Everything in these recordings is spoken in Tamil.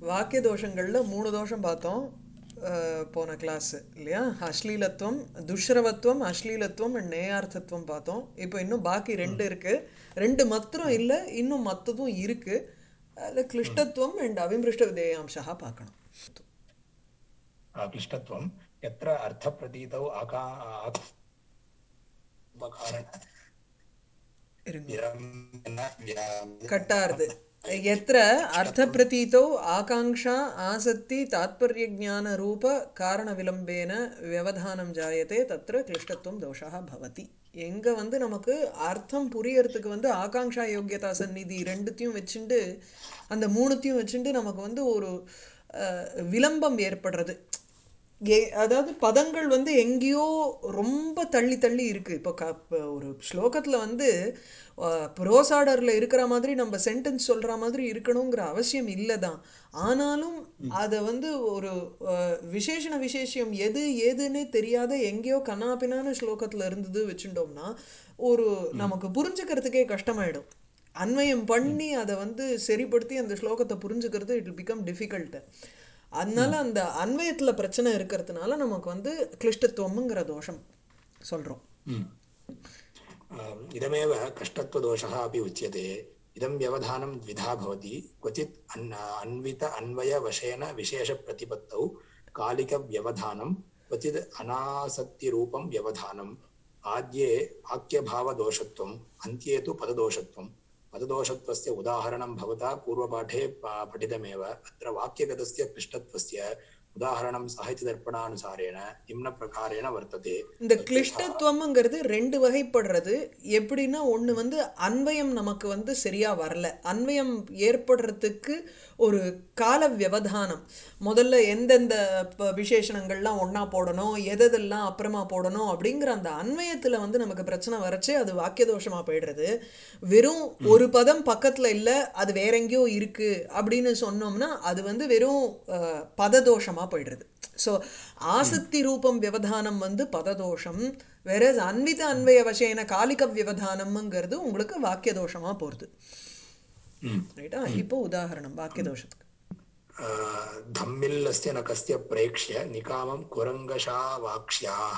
வாக்கிய தோஷங்கள்ல மூணு தோஷம் பார்த்தோம் அஹ், போன கிளாஸ் இல்லையா அஸ்லீலத்துவம் துஷ்ரவத்துவம் அஸ்லீலத்துவம் and நேயார்த்தத்துவம் பார்த்தோம் இப்போ இன்னும் பாக்கி ரெண்டு இருக்கு ரெண்டு மாத்திரம் இல்லை இன்னும் மற்றதும் இருக்கு அதில் கிளிஷ்டத்துவம் அண்ட் அவிமிருஷ்ட விதேயாம்சா பார்க்கணும் क्लिष्टत्वं यत्र अर्थप्रतीतौ आका उपकारण இருங்க विरम्यन व्या- கட்டாருது எத்திர அர்த்த பிரதீதோ ஆகாங்ஷா ஆசக்தி தாத்பரிய ஞான ரூப காரண விளம்பேன வியவதானம் ஜாயத்தே தத்திர கிளிஷ்டத்துவம் தோஷா பவதி எங்க வந்து நமக்கு அர்த்தம் புரியறதுக்கு வந்து ஆகாங்ஷா யோக்கியதா சந்நிதி ரெண்டுத்தையும் வச்சுண்டு அந்த மூணுத்தையும் வச்சுண்டு நமக்கு வந்து ஒரு அஹ், விளம்பம் ஏற்படுறது ஏ அதாவது பதங்கள் வந்து எங்கேயோ ரொம்ப தள்ளி தள்ளி இருக்கு இப்போ க இப்போ ஒரு ஸ்லோகத்தில் வந்து ப்ரோஸ் ஆர்டரில் இருக்கிற மாதிரி நம்ம சென்டென்ஸ் சொல்கிற மாதிரி இருக்கணுங்கிற அவசியம் இல்லை தான் ஆனாலும் அதை வந்து ஒரு அஹ், விசேஷண விசேஷம் எது ஏதுன்னே தெரியாத எங்கேயோ கண்ணாபின்னான ஸ்லோகத்தில் இருந்தது வச்சுட்டோம்னா ஒரு நமக்கு புரிஞ்சுக்கிறதுக்கே கஷ்டமாயிடும் அன்வயம் பண்ணி அதை வந்து சரிப்படுத்தி அந்த ஸ்லோகத்தை புரிஞ்சுக்கிறது இட் பிகம் டிஃபிகல்ட்டு அதனால அந்த அன்வயத்துல பிரச்சனை இருக்கிறதுனால நமக்கு வந்து கிளிஷ்டத்துவம்ங்கிற தோஷம் சொல்றோம் हम्म। अ, इदमेव कष्टत्वदोषः अपि उच्यते इदं व्यवधानं द्विधा भवति क्वचित् अन् अन्वित अन्वयवशेन विशेषप्रतिपत्तौ कालिकव्यवधानं क्वचित् अनासक्तिरूपं व्यवधानम् आद्ये वाक्यभावदोषत्वम् अन्त्ये तु पददोषत्वम् पददोषत्वस्य उदाहरणं भवता पूर्वपाठे प- पठितमेव अत्र वाक्यगतस्य क्लिष्टत्वस्य उदाहरणं साहित्यदर्पणानुसारेण निम्नप्रकारेण वर्तते இந்த கிளிஷ்டத்துவம்ங்கிறது ரெண்டு வகைப்படுறது எப்படின்னா ஒன்று வந்து அன்வயம் நமக்கு வந்து சரியா வரல அன்வயம் ஏற்படுறதுக்கு ஒரு கால வியவதானம் முதல்ல எந்தெந்த ப- விசேஷணங்கள்லாம் ஒண்ணா போடணும் எதெல்லாம் அப்புறமா போடணும் அப்படிங்கிற அந்த அன்வயத்துல வந்து நமக்கு பிரச்சனை வரச்சு அது வாக்கிய தோஷமா போயிடுறது வெறும் ஒரு பதம் பக்கத்துல இல்ல அது வேற எங்கேயோ இருக்கு அப்படின்னு சொன்னோம்னா அது வந்து வெறும் அஹ், பததோஷமா போயிடுறது ஸோ ஆசக்தி ரூபம் வியவதானம் வந்து பததோஷம் வேற அன்வித அன்வய வசேன காலிக வியவதானம்ங்கிறது உங்களுக்கு வாக்கிய தோஷமா போறது हम्म। ரைட்டா இப்போ உதாரணம் வாக்கிய தோஷத்துக்கு अ, धम्मिल्लस्य न कस्य प्रेक्ष्य निकामं कुरङ्गशावाक्ष्याः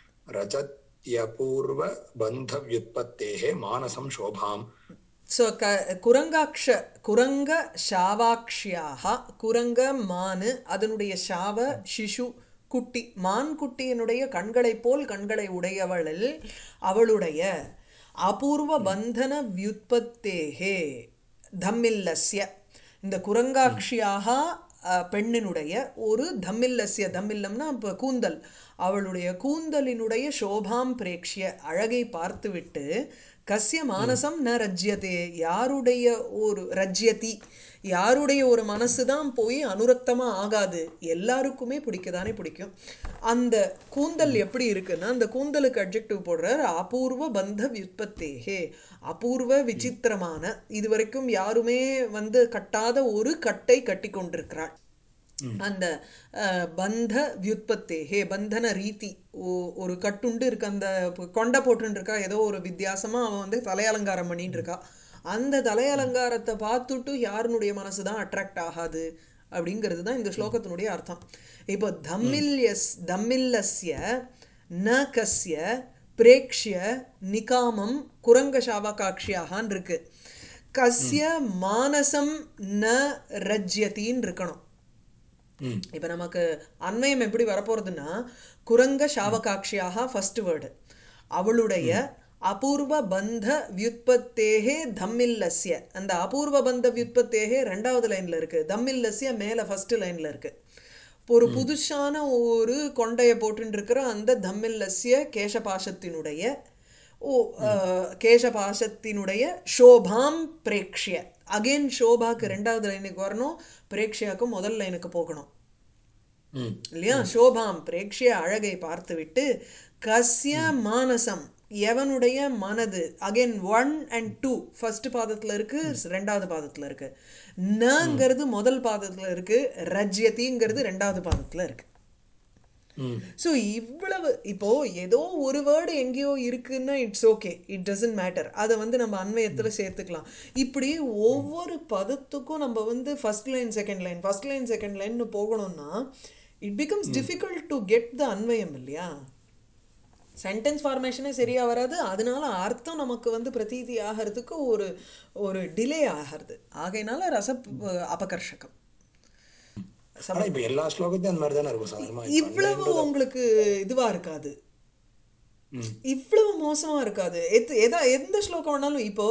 रजत्यपूर्वबन्धव्युत्पत्तेः मानसं शोभाम् ஸோ க குரங்காக்ஷ குரங்க ஷாவாக்ஷியாக குரங்க மானு அதனுடைய ஷாவ சிசு குட்டி மான் குட்டியினுடைய கண்களைப் போல் கண்களை உடையவளில் அவளுடைய அபூர்வ பந்தன வியுத்பத்தேகே தம்மில்லஸ்ய இந்த குரங்காட்சியாக அஹ், பெண்ணினுடைய ஒரு தம்மில்லஸ்ய தம்மில்லம்னா இப்போ கூந்தல் அவளுடைய கூந்தலினுடைய சோபாம் பிரேக்ஷிய அழகை பார்த்துவிட்டு கஸ்ய மானசம் ந ரஜ்யதே யாருடைய ஒரு ரஜ்யதி யாருடைய ஒரு மனசு தான் போய் அனுரக்தமா ஆகாது எல்லாருக்குமே பிடிக்கதானே பிடிக்கும் அந்த கூந்தல் எப்படி இருக்குன்னா அந்த கூந்தலுக்கு அட்ஜெக்டிவ் போடுறார் அபூர்வ பந்த வியுத்பத்தேகே அபூர்வ விசித்திரமான இதுவரைக்கும் யாருமே வந்து கட்டாத ஒரு கட்டை கட்டி கொண்டிருக்கிறாள் அந்த அஹ், பந்த வியுத்பத்தே ஹே பந்தன ரீதி ஓ- ஒரு கட்டுண்டு இருக்கு அந்த ப- கொண்டை போட்டுன்னு இருக்கா ஏதோ ஒரு வித்தியாசமா அவன் வந்து தலையலங்காரம் பண்ணிட்டு இருக்கா அந்த தலையலங்காரத்தை பார்த்துட்டு யாருனுடைய மனசு தான் அட்ராக்ட் ஆகாது அப்படிங்கிறது தான் இந்த ஸ்லோகத்தினுடைய அர்த்தம் இப்போ தம்மில்யஸ் தம்மில்லஸ்ய ந கஸ்ய பிரேக்ஷ்ய நிகாமம் குரங்க சாவகாட்சியாகான் இருக்கு கஸ்ய மானசம் ந ரஜ்யத்தின்னு இருக்கணும் ம் இப்போ நமக்கு அன்வயம் எப்படி வரப்போறதுன்னா குரங்க சாவகாட்சியாக ஃபர்ஸ்ட் வேர்டு அவளுடைய அபூர்வ பந்த வியுத்பத்தேகே தம்மில்லஸ்ய அந்த அபூர்வ பந்த வியுத்பத்தேகே ரெண்டாவது லைன்ல இருக்கு தம்மில்லஸ்ய மேல ஃபர்ஸ்ட் லைன்ல இருக்கு ஒரு புதுசான ஒரு கொண்டைய போட்டுட்டு இருக்கிற அந்த தம்மில்லஸ்ய கேசபாசத்தினுடைய ஓ அஹ், கேசபாசத்தினுடைய சோபாம் பிரேக்ஷ்ய அகைன் சோபாக்கு ரெண்டாவது லைனுக்கு வரணும் பிரேக்ஷியாக்கு முதல் லைனுக்கு போகணும் ம் இல்லையா சோபாம் பிரேக்ஷிய அழகை பார்த்துவிட்டு கஸ்ய மானசம் எவனுடைய மனது again one and two first பாதத்துல இருக்கு ரெண்டாவது பாதத்துல இருக்கு நங்கிறது முதல் பாதத்துல இருக்கு ரஜ்யதிங்கிறது ரெண்டாவது பாதத்துல இருக்கு ம் ஸோ இவ்வளவு இப்போ ஏதோ ஒரு வேர்டு எங்கேயோ இருக்குன்னா it's okay it doesn't matter அதை வந்து நம்ம அன்வயத்தில் சேர்த்துக்கலாம் இப்படி ஒவ்வொரு பதத்துக்கும் நம்ம வந்து first line second line first line second லைன்னு போகணும்னா it becomes difficult to get the அன்வயம் இல்லையா சென்டென்ஸ் ஃபார்மேஷனே சரியா வராது அதனால அர்த்தம் நமக்கு வந்து பிரதீதி ஆகிறதுக்கு ஒரு ஒரு டிலே ஆகிறது ஆகையினால ரச அபகர்ஷகம் ஆனா இப்ப எல்லா ஸ்லோகத்தையும் அந்த மாதிரி தானே இருக்கும் சாதாரணமா இப்ப இவ்வளவு அன்வயம்ன்றது உங்களுக்கு இதுவா இருக்காது ம் இவ்வளவு மோசமா இருக்காது எது எதா எந்த ஸ்லோகம் வேணாலும் இப்போ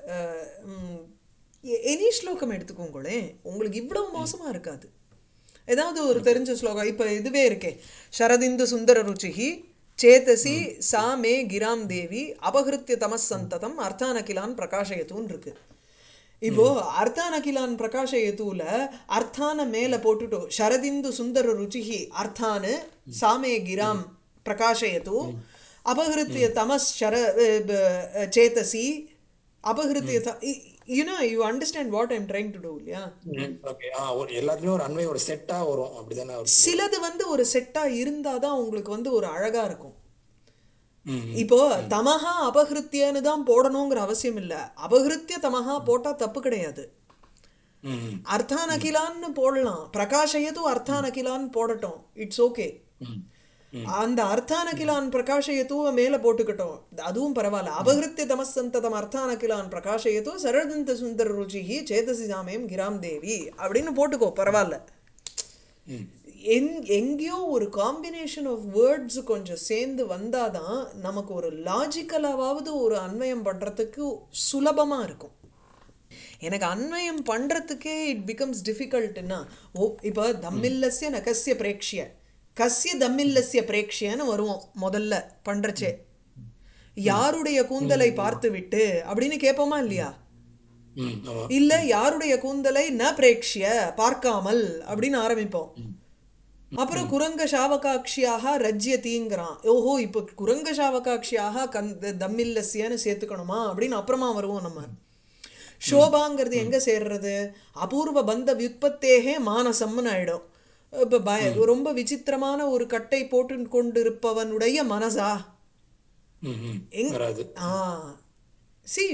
எனி ஸ்லோகம் எடுத்துக்கோங்களேன் உங்களுக்கு இவ்வளவு மோசமா இருக்காது ஏதாவது ஒரு தெரிஞ்ச ஸ்லோகம் இப்போ இதுவே இருக்கே சரதிந்து சுந்தர ருச்சிஹி சேதசி சா மே கிராம் தேவி அபகிருத்திய தமஸ் சந்ததம் அர்த்தானகிலான் பிரகாஷயத்துன்னு இருக்கு இப்போ அர்த்தானகிலான் பிரகாஷயத்துல அர்த்தான மேல போட்டுட்டோ சரதிந்து சுந்தர ருச்சிஹி அர்த்தானு சாமே கிராம் பிரகாஷயத்து அபகிருத்திய தமஸ் சர அஹ், ப- அஹ், சேதசி அபகிருத்திய you know you understand what I'm trying to do இல்லையா ஓகே ஆ ஒரு எல்லாத்துலயும் ஒரு அன்வயம் ஒரு செட்டா வரும் அப்படிதானே வரும் சிலது வந்து ஒரு செட்டா இருந்தாதான் உங்களுக்கு வந்து ஒரு அழகா இருக்கும் ம் இப்போ தமஹா அபகிருத்தியன்னு தான் போடணுங்கிற அவசியம் இல்ல அபகிருத்திய தமஹா போட்டா தப்பு கிடையாது ம் ம் அர்த்தானகிலான்னு போடலாம் பிரகாஷயது அர்த்தானகிலான்னு போடட்டும் இட்ஸ் ஓகே ம் அந்த அர்த்தானகிலான் பிரகாஷயத்துவ மேல போட்டுக்கட்டும் அதுவும் பரவாயில்ல அபகிருத்திய தமசந்ததம் அர்த்தானகிலான் பிரகாஷயத்து சரதந்த சுந்தர ருச்சிஹி சேதசி சாமயம் கிராம் தேவி அப்படின்னு போட்டுக்கோ பரவாயில்ல ம் எங் எங்கேயோ ஒரு காம்பினேஷன் ஆஃப் வேர்ட்ஸ் கொஞ்சம் சேர்ந்து வந்தாதான் நமக்கு ஒரு லாஜிக்கலாவது ஒரு அன்வயம் பண்றதுக்கு சுலபமா இருக்கும் எனக்கு அன்வயம் பண்றதுக்கே இட் பிகம்ஸ் டிஃபிகல்ட்னா ஓ இப்போ தம்மில்லஸ்ய நகஸ்ய பிரேக்ஷிய கஸ்ய தம்மில்லஸ்ய பிரேக்ஷியன்னு வருவோம் முதல்ல பண்றச்சே யாருடைய கூந்தலை பார்த்து விட்டு அப்படின்னு கேட்போமா இல்லையா ம் ஆமா இல்ல யாருடைய கூந்தலை ந பிரேக்ஷிய பார்க்காமல் அப்படின்னு ஆரம்பிப்போம் அப்புறம் குரங்க சாவகாட்சியாக ரஜ்யதிங்கிறான் ஓஹோ இப்போ குரங்க சாவகாட்சியாக கந் தம்மில்லஸ்யன்னு சேர்த்துக்கணுமா அப்படின்னு அப்புறமா வருவோம் நம்ம ஷோபாங்கிறது எங்க சேர்றது அபூர்வ பந்த வியுற்பத்தேகே மானசம்னு ஆயிடும் இப்போ பய ரொம்ப விசித்திரமான ஒரு கட்டை போட்டு கொண்டிருப்பவனுடைய மனசா ம் ம் எங்- வராது ஆ சி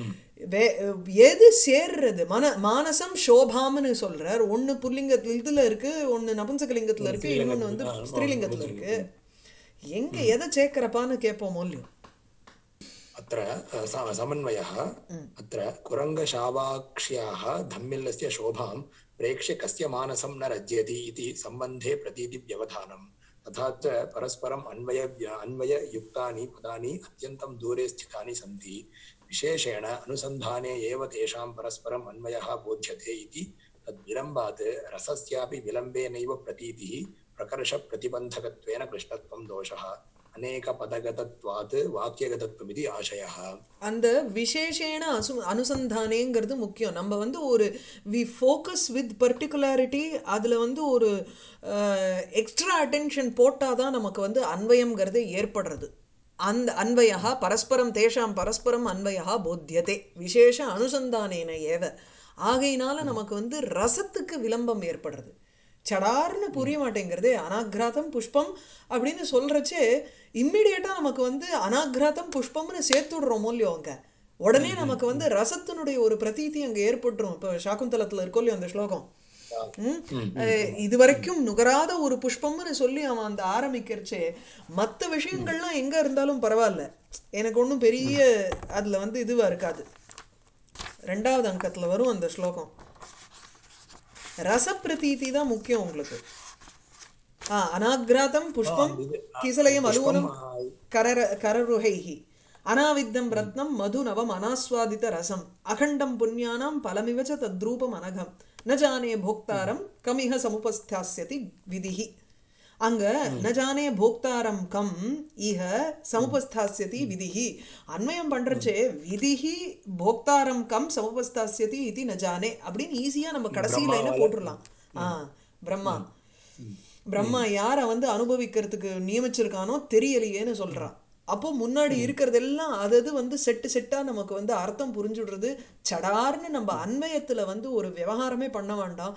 எது சேர்றது மன மானசம் சோபாம்னு சொல்றார் ஒன்னு புல்லிங்கத்துல இதுல இருக்கு ஒன்னு நபும்சகலிங்கத்துல இருக்கு இன்னொன்னு வந்து ஆ, ஆமா, ஸ்திரீலிங்கத்துல இருக்கு எங்க எதை சேர்க்கிறப்பான்னு கேட்போம் இல்லையோ अत्र अ, स- समन्वयः अत्र कुरङ्गशावाक्ष्याः धम्मिल्लस्य शोभां प्रेक्ष्य कस्य मानसं न रज्यति इति सम्बन्धे प्रतीतिव्यवधानम् तथा च परस्परम् अन्वय अन्वययुक्तानि पदानि अत्यन्तं दूरे स्थितानि सन्ति विशेषेण अनुसन्धाने एव तेषां परस्परम् अन्वयः बोध्यते इति तद्विलम्बात् रसस्यापि विलम्बेनैव प्रतीतिः प्रकर्षप्रतिबन्धकत्वेन क्लिष्टत्वं दोषः अनेकपदगतत्वात् वाक्यगतत्वमिति आशयः அந்த விசேஷேன அசு அனுசந்தானேங்கிறது முக்கியம் நம்ம வந்து ஒரு வி ஃபோக்கஸ் வித் பர்டிகுலாரிட்டி அதில் வந்து ஒரு எக்ஸ்ட்ரா அட்டென்ஷன் போட்டால் தான் நமக்கு வந்து அன்வயம்ங்கிறது ஏற்படுறது அந்த அன்வயா பரஸ்பரம் தேஷாம் பரஸ்பரம் அன்வயா போத்தியதே விசேஷ அனுசந்தானேன ஏவ ஆகையினால நமக்கு வந்து ரசத்துக்கு விளம்பம் ஏற்படுறது சடார்னு புரிய மாட்டேங்கிறது அனாக்ராதம் புஷ்பம் அப்படின்னு சொல்றச்சே இம்மிடியட்டா நமக்கு வந்து அனாக்ராதம் புஷ்பம்னு சேர்த்து விடுறோமோ இல்லையோ அங்க உடனே நமக்கு வந்து ரசத்தினுடைய ஒரு பிரதீதி அங்க ஏற்பட்டுரும் இப்போ சாக்குந்தலத்துல இருக்கோ இல்லையோ அந்த ஸ்லோகம் ம்? அஹ், இதுவரைக்கும் நுகராத ஒரு புஷ்பம்னு சொல்லி அவன் அந்த ஆரம்பிக்கிறச்சே மற்ற விஷயங்கள்லாம் எங்க இருந்தாலும் பரவாயில்ல எனக்கு ஒன்றும் பெரிய அதுல வந்து இதுவா இருக்காது ரெண்டாவது அங்கத்துல வரும் அந்த ஸ்லோகம் ரசப்பிரதீதி தான் முக்கியம் உங்களுக்கு ஆ அனாக்ராதம் புஷ்பம் கிசலயம் அலூனம் கரர கரருகைஹி அனாவித்தம் ரத்னம் மது நவம் அனாஸ்வாதித ரசம் அகண்டம் புண்ணியானாம் பலமிவச்ச தத்ரூபம் அனகம் ந ஜானே போக்தாரம் கமிஹ சமுபஸ்தாஸ்யதி விதிஹி அங்க ந ஜானே போக்தாரம் கம் இஹ சமுபஸ்தாஸ்யதி விதிஹி அன்வயம் பண்றச்சே விதிஹி போக்தாரம் கம் சமுபஸ்தாஸ்யதி இது ந ஜானே அப்படின்னு ஈஸியா நம்ம கடைசி லைனை போட்டுடலாம் ஆ பிரம்மா பிரம்மா யாரை வந்து அனுபவிக்கிறதுக்கு நியமிச்சிருக்கானோ தெரியலையேன்னு சொல்றான் அப்போ முன்னாடி இருக்கிறதெல்லாம் அது அது வந்து செட்டு செட்டா நமக்கு வந்து அர்த்தம் புரிஞ்சுடுறது சடார்னு நம்ம அன்வயத்துல வந்து ஒரு விவகாரமே பண்ண வேண்டாம்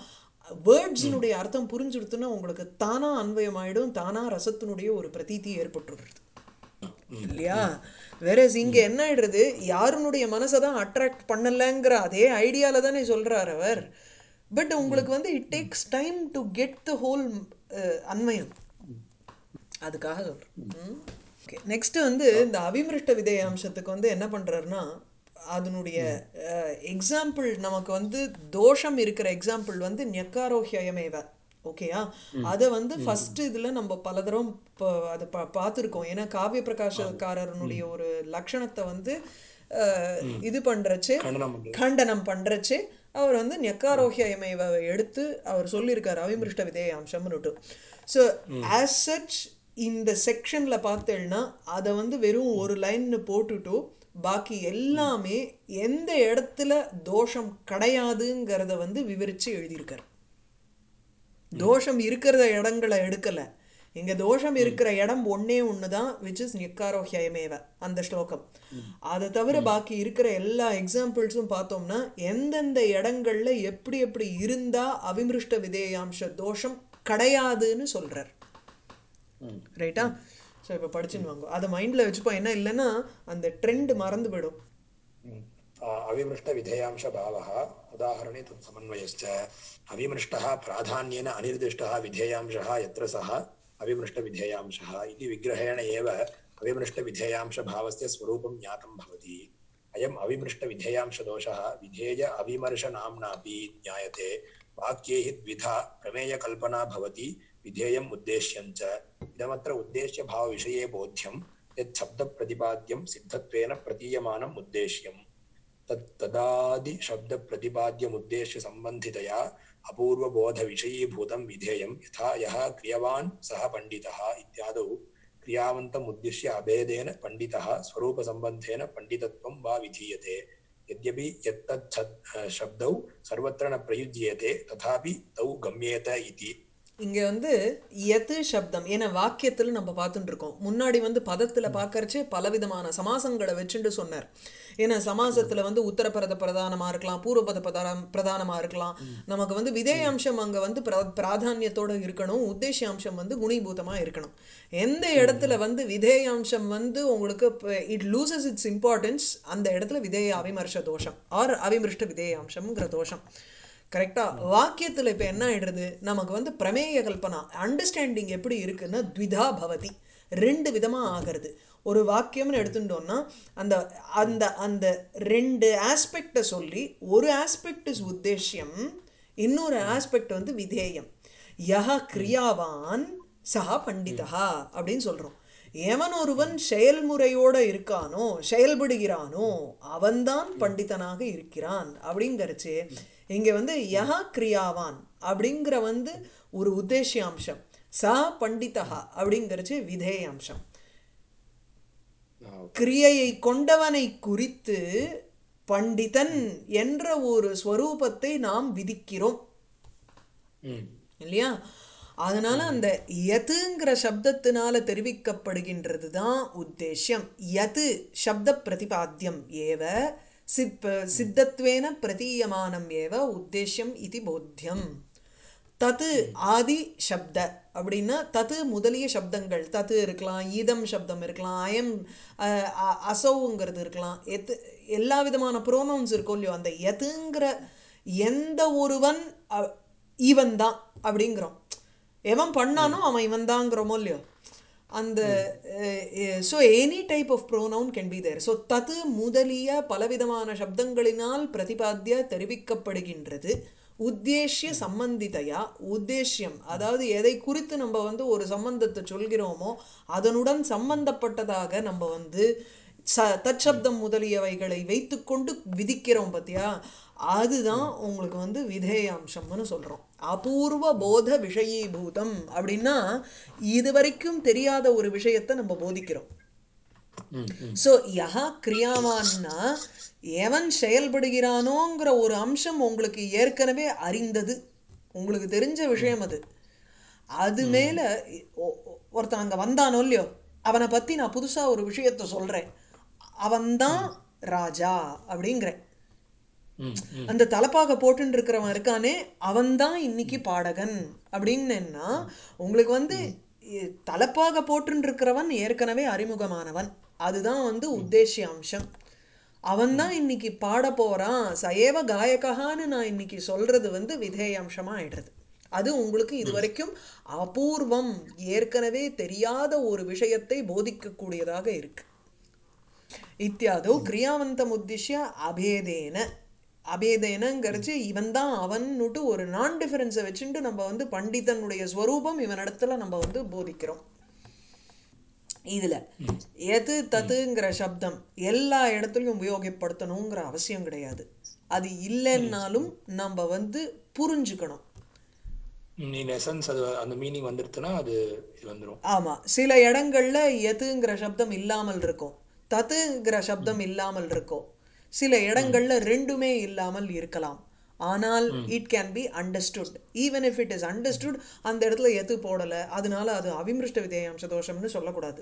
வேர்ட்ஸினுடைய அர்த்தம் புரிஞ்சுடுத்துன்னா உங்களுக்கு தானா அன்வயம் ஆயிடும் தானா ரசத்தினுடைய ஒரு பிரதீதி ஏற்பட்டுடுறது இல்லையா வேற இங்க என்ன ஆயிடுறது யாருனுடைய மனசை தான் அட்ராக்ட் பண்ணலங்கிற அதே ஐடியால தானே சொல்றார் அவர் பட் உங்களுக்கு வந்து it takes time to get the whole அன்வயம் அதுக்காக சொல்றேன் ஓகே நெக்ஸ்ட் வந்து இந்த அபிமிருஷ்ட விதய அம்சத்துக்கு வந்து என்ன பண்றாருன்னா அதனுடைய எக்ஸாம்பிள் நமக்கு வந்து தோஷம் இருக்கிற எக்ஸாம்பிள் வந்து நெக்காரோஹியமேவ ஓகேயா அதை வந்து ஃபர்ஸ்ட் இதுல நம்ம பல தரம் ப- அது பா பார்த்துருக்கோம் ஏன்னா காவிய பிரகாசக்காரனுடைய ஒரு லட்சணத்தை வந்து அஹ், இது பண்றச்சு கண்டனம் பண்றது. கண்டனம் பண்றச்சு அவர் வந்து நெக்காரோஹியமேவை எடுத்து அவர் சொல்லியிருக்காரு அவிமிருஷ்ட விதேய அம்சம்னுட்டு ஸோ ஆஸ் சச் இந்த செக்ஷன்ல பார்த்தேன்னா அதை வந்து வெறும் ஒரு லைன்னு போட்டுட்டு பாக்கி எல்லாமே எந்த இடத்துல தோஷம் கிடையாதுங்கிறத வந்து விவரிச்சு எழுதியிருக்காரு தோஷம் இருக்கிற இடங்களை எடுக்கல இங்க தோஷம் இருக்கிற இடம் ஒண்ணே ஒண்ணுதான் விச் இஸ் நிக்காரோஹியமேவ அந்த ஸ்லோகம் அதை தவிர பாக்கி இருக்கிற எல்லா எக்ஸாம்பிள்ஸும் பார்த்தோம்னா எந்தெந்த இடங்கள்ல எப்படி எப்படி இருந்தா அவிமிருஷ்ட விதேயாம்ச தோஷம் கிடையாதுன்னு சொல்றார் ரைட்டா ஸோ இப்போ படிச்சுன்னு வாங்க அதை மைண்டில் வச்சுப்போம் என்ன இல்லைன்னா அந்த ட்ரெண்ட் மறந்து போயிடும் अविमृष्टविधेयांशभावः उदाहरणे तत् समन्वयश्च अविमृष्टः प्राधान्येन अनिर्दिष्टः विधेयांशः यत्र सः अविमृष्टविधेयांशः इति विग्रहेण एव अविमृष्टविधेयांशभावस्य स्वरूपं ज्ञातं भवति अयम् अविमृष्टविधेयांशदोषः विधेय अविमर्शनाम्नापि ज्ञायते वाक्ये हि द्विधा प्रमेयकल्पना भवति विधेयम् उद्देश्यं च इदमत्र उद्देश्यभावविषये बोध्यं यत् शब्दप्रतिपाद्यं सिद्धत्वेन प्रतीयमानम् उद्देश्यम् तत् तदादिशब्दप्रतिपाद्यमुद्देश्यसम्बन्धितया अपूर्वबोधविषयीभूतं विधेयं यथा यः क्रियवान् सः पण्डितः इत्यादौ क्रियावन्तमुद्दिश्य अभेदेन पण्डितः स्वरूपसम्बन्धेन पण्डितत्वं वा विधीयते यद्यपि यत्तत् छद्- शब्दौ सर्वत्र न प्रयुज्येते तथापि तौ गम्येत इति இங்க வந்து எது சப்தம் ஏன்னா வாக்கியத்துல நம்ம பார்த்துட்டு இருக்கோம் முன்னாடி வந்து பதத்துல பார்க்கறச்சே பலவிதமான சமாசங்களை வச்சுட்டு சொன்னார் ஏன்னா சமாசத்துல வந்து உத்தரபரத பிரதானமா இருக்கலாம் பூர்வபத பிரதானம் பிரதானமா இருக்கலாம் நமக்கு வந்து விதேயாம்சம் அங்க வந்து பிர- பிராதானியத்தோட இருக்கணும் உத்தேசியாம்சம் வந்து குணிபூதமா இருக்கணும் எந்த இடத்துல வந்து விதேயாம்சம் வந்து உங்களுக்கு இட் லூசஸ் இட்ஸ் இம்பார்ட்டன்ஸ் அந்த இடத்துல விதேய அவிமர்ஷ தோஷம் ஆர் அவிமிருஷ்ட விதேயாம்சம்ங்கிற தோஷம் கரெக்டா வாக்கியத்துல இப்ப என்ன ஆயிடுறது நமக்கு வந்து பிரமேய கல்பனா அண்டர்ஸ்டாண்டிங் எப்படி இருக்குன்னா த்விதா பவதி ரெண்டு விதமா ஆகிறது ஒரு வாக்கியம்னு எடுத்துட்டோம்னா அந்த அந்த அந்த ரெண்டு ஆஸ்பெக்டை சொல்லி ஒரு ஆஸ்பெக்ட் இஸ் உத்தேசியம் இன்னொரு ஆஸ்பெக்ட் வந்து விதேயம் யஹ கிரியாவான் சஹா பண்டிதா அப்படின்னு சொல்றோம் எவன் ஒருவன் செயல்முறையோட இருக்கானோ செயல்படுகிறானோ அவன்தான் பண்டிதனாக இருக்கிறான் அப்படிங்கறச்சு இங்க வந்து யஹா கிரியாவான் அப்படிங்கிற வந்து ஒரு உத்தேசியாம்சம் சா பண்டிதா அப்படிங்கறச்சு விதேயாம்சம் கிரியையை கொண்டவனை குறித்து பண்டிதன் என்ற ஒரு ஸ்வரூபத்தை நாம் விதிக்கிறோம் ம். இல்லையா அதனால அந்த யதுங்கிற சப்தத்தினால தெரிவிக்கப்படுகின்றது தான் உத்தேசியம் யது சப்த பிரதிபாத்தியம் ஏவ சித் சித்தத்வேன பிரதீயமானம் ஏவ உத்தேசியம் இது போத்தியம் தத்து ஆதி சப்த அப்படின்னா தத்து முதலிய சப்தங்கள் தத்து இருக்கலாம் ஈதம் சப்தம் இருக்கலாம் அயம் அஹ், அ- அசௌங்கிறது இருக்கலாம் எத்து எல்லா விதமான ப்ரோனவுன்ஸ் இருக்கும் இல்லையோ அந்த எதுங்கிற எந்த ஒருவன் அ- இவன் தான் அப்படிங்கிறோம் எவன் பண்ணானோ அவன் இவன் தாங்கிறோமோ இல்லையோ அந்த so any type of pronoun can be there so தது முதலிய பலவிதமான சப்தங்களினால் பிரதிபாத்திய தெரிவிக்கப்படுகின்றது உத்தேசிய சம்பந்திதையா உத்தேசியம் அதாவது எதை குறித்து நம்ம வந்து ஒரு சம்பந்தத்தை சொல்கிறோமோ அதனுடன் சம்பந்தப்பட்டதாக நம்ம வந்து ச தற்சப்தம் முதலியவைகளை வைத்துக்கொண்டு விதிக்கிறோம் பார்த்தியா அதுதான் உங்களுக்கு வந்து விதேயாம்சம்னு சொல்றோம் அபூர்வ போத விஷயீபூதம் அப்படின்னா இதுவரைக்கும் தெரியாத ஒரு விஷயத்தை நம்ம போதிக்கிறோம் ம், ம். ஸோ யஹா கிரியாவான்னா எவன் செயல்படுகிறானோங்கிற ஒரு அம்சம் உங்களுக்கு ஏற்கனவே அறிந்தது உங்களுக்கு தெரிஞ்ச விஷயம் அது அது மேல ஒ- ஒ- ஒருத்தன் அங்க வந்தானோ இல்லையோ அவனை பத்தி நான் புதுசா ஒரு விஷயத்த சொல்றேன் அவன்தான் ராஜா அப்படிங்கிறேன் ம் ம் அந்த தலப்பாக போட்டுன்னு இருக்கிறவன் இருக்கானே அவன்தான் இன்னைக்கு பாடகன் அப்படின்னா உங்களுக்கு வந்து இ- தலப்பாக போட்டுன்னு இருக்கிறவன் ஏற்கனவே அறிமுகமானவன் அதுதான் வந்து உத்தேசிய அம்சம் அவன்தான் இன்னைக்கு பாட போறான் சயேவ காயகஹான்னு நான் இன்னைக்கு சொல்றது வந்து விதேயாம்சமா ஆயிடுறது அது உங்களுக்கு இதுவரைக்கும் அபூர்வம் ஏற்கனவே தெரியாத ஒரு விஷயத்தை போதிக்கக்கூடியதாக இருக்கு இத்தியாதோ கிரியாவந்தம் உத்திஷ்ய அபேதேன அபேதேனங்கிறச்சு இவன் தான் அவன்னுட்டு ஒரு நான் டிஃபரன்ஸை வச்சுட்டு நம்ம வந்து பண்டிதனுடைய ஸ்வரூபம் இவனிடத்துல நம்ம வந்து போதிக்கிறோம் இதுல எது தத்துங்கிற சப்தம் எல்லா இடத்துலையும் உபயோகப்படுத்தணுங்கிற அவசியம் கிடையாது அது இல்லைன்னாலும் நம்ம வந்து புரிஞ்சுக்கணும் நீ எசன்ஸ் அது அந்த மீனிங் வந்துடுச்சுன்னா அது இது வந்துடும் ஆமா சில இடங்கள்ல எதுங்கிற சப்தம் இல்லாமல் இருக்கும் தத்துங்கிற சப்தம் இல்லாமல் இருக்கும் சில இடங்கள்ல ரெண்டுமே இல்லாமல் இருக்கலாம் ஆனால் it can be understood even if it is understood அந்த இடத்துல எது போடல அதனால அது அவிமிருஷ்ட விதேயாம்ச தோஷம்னு சொல்லக்கூடாது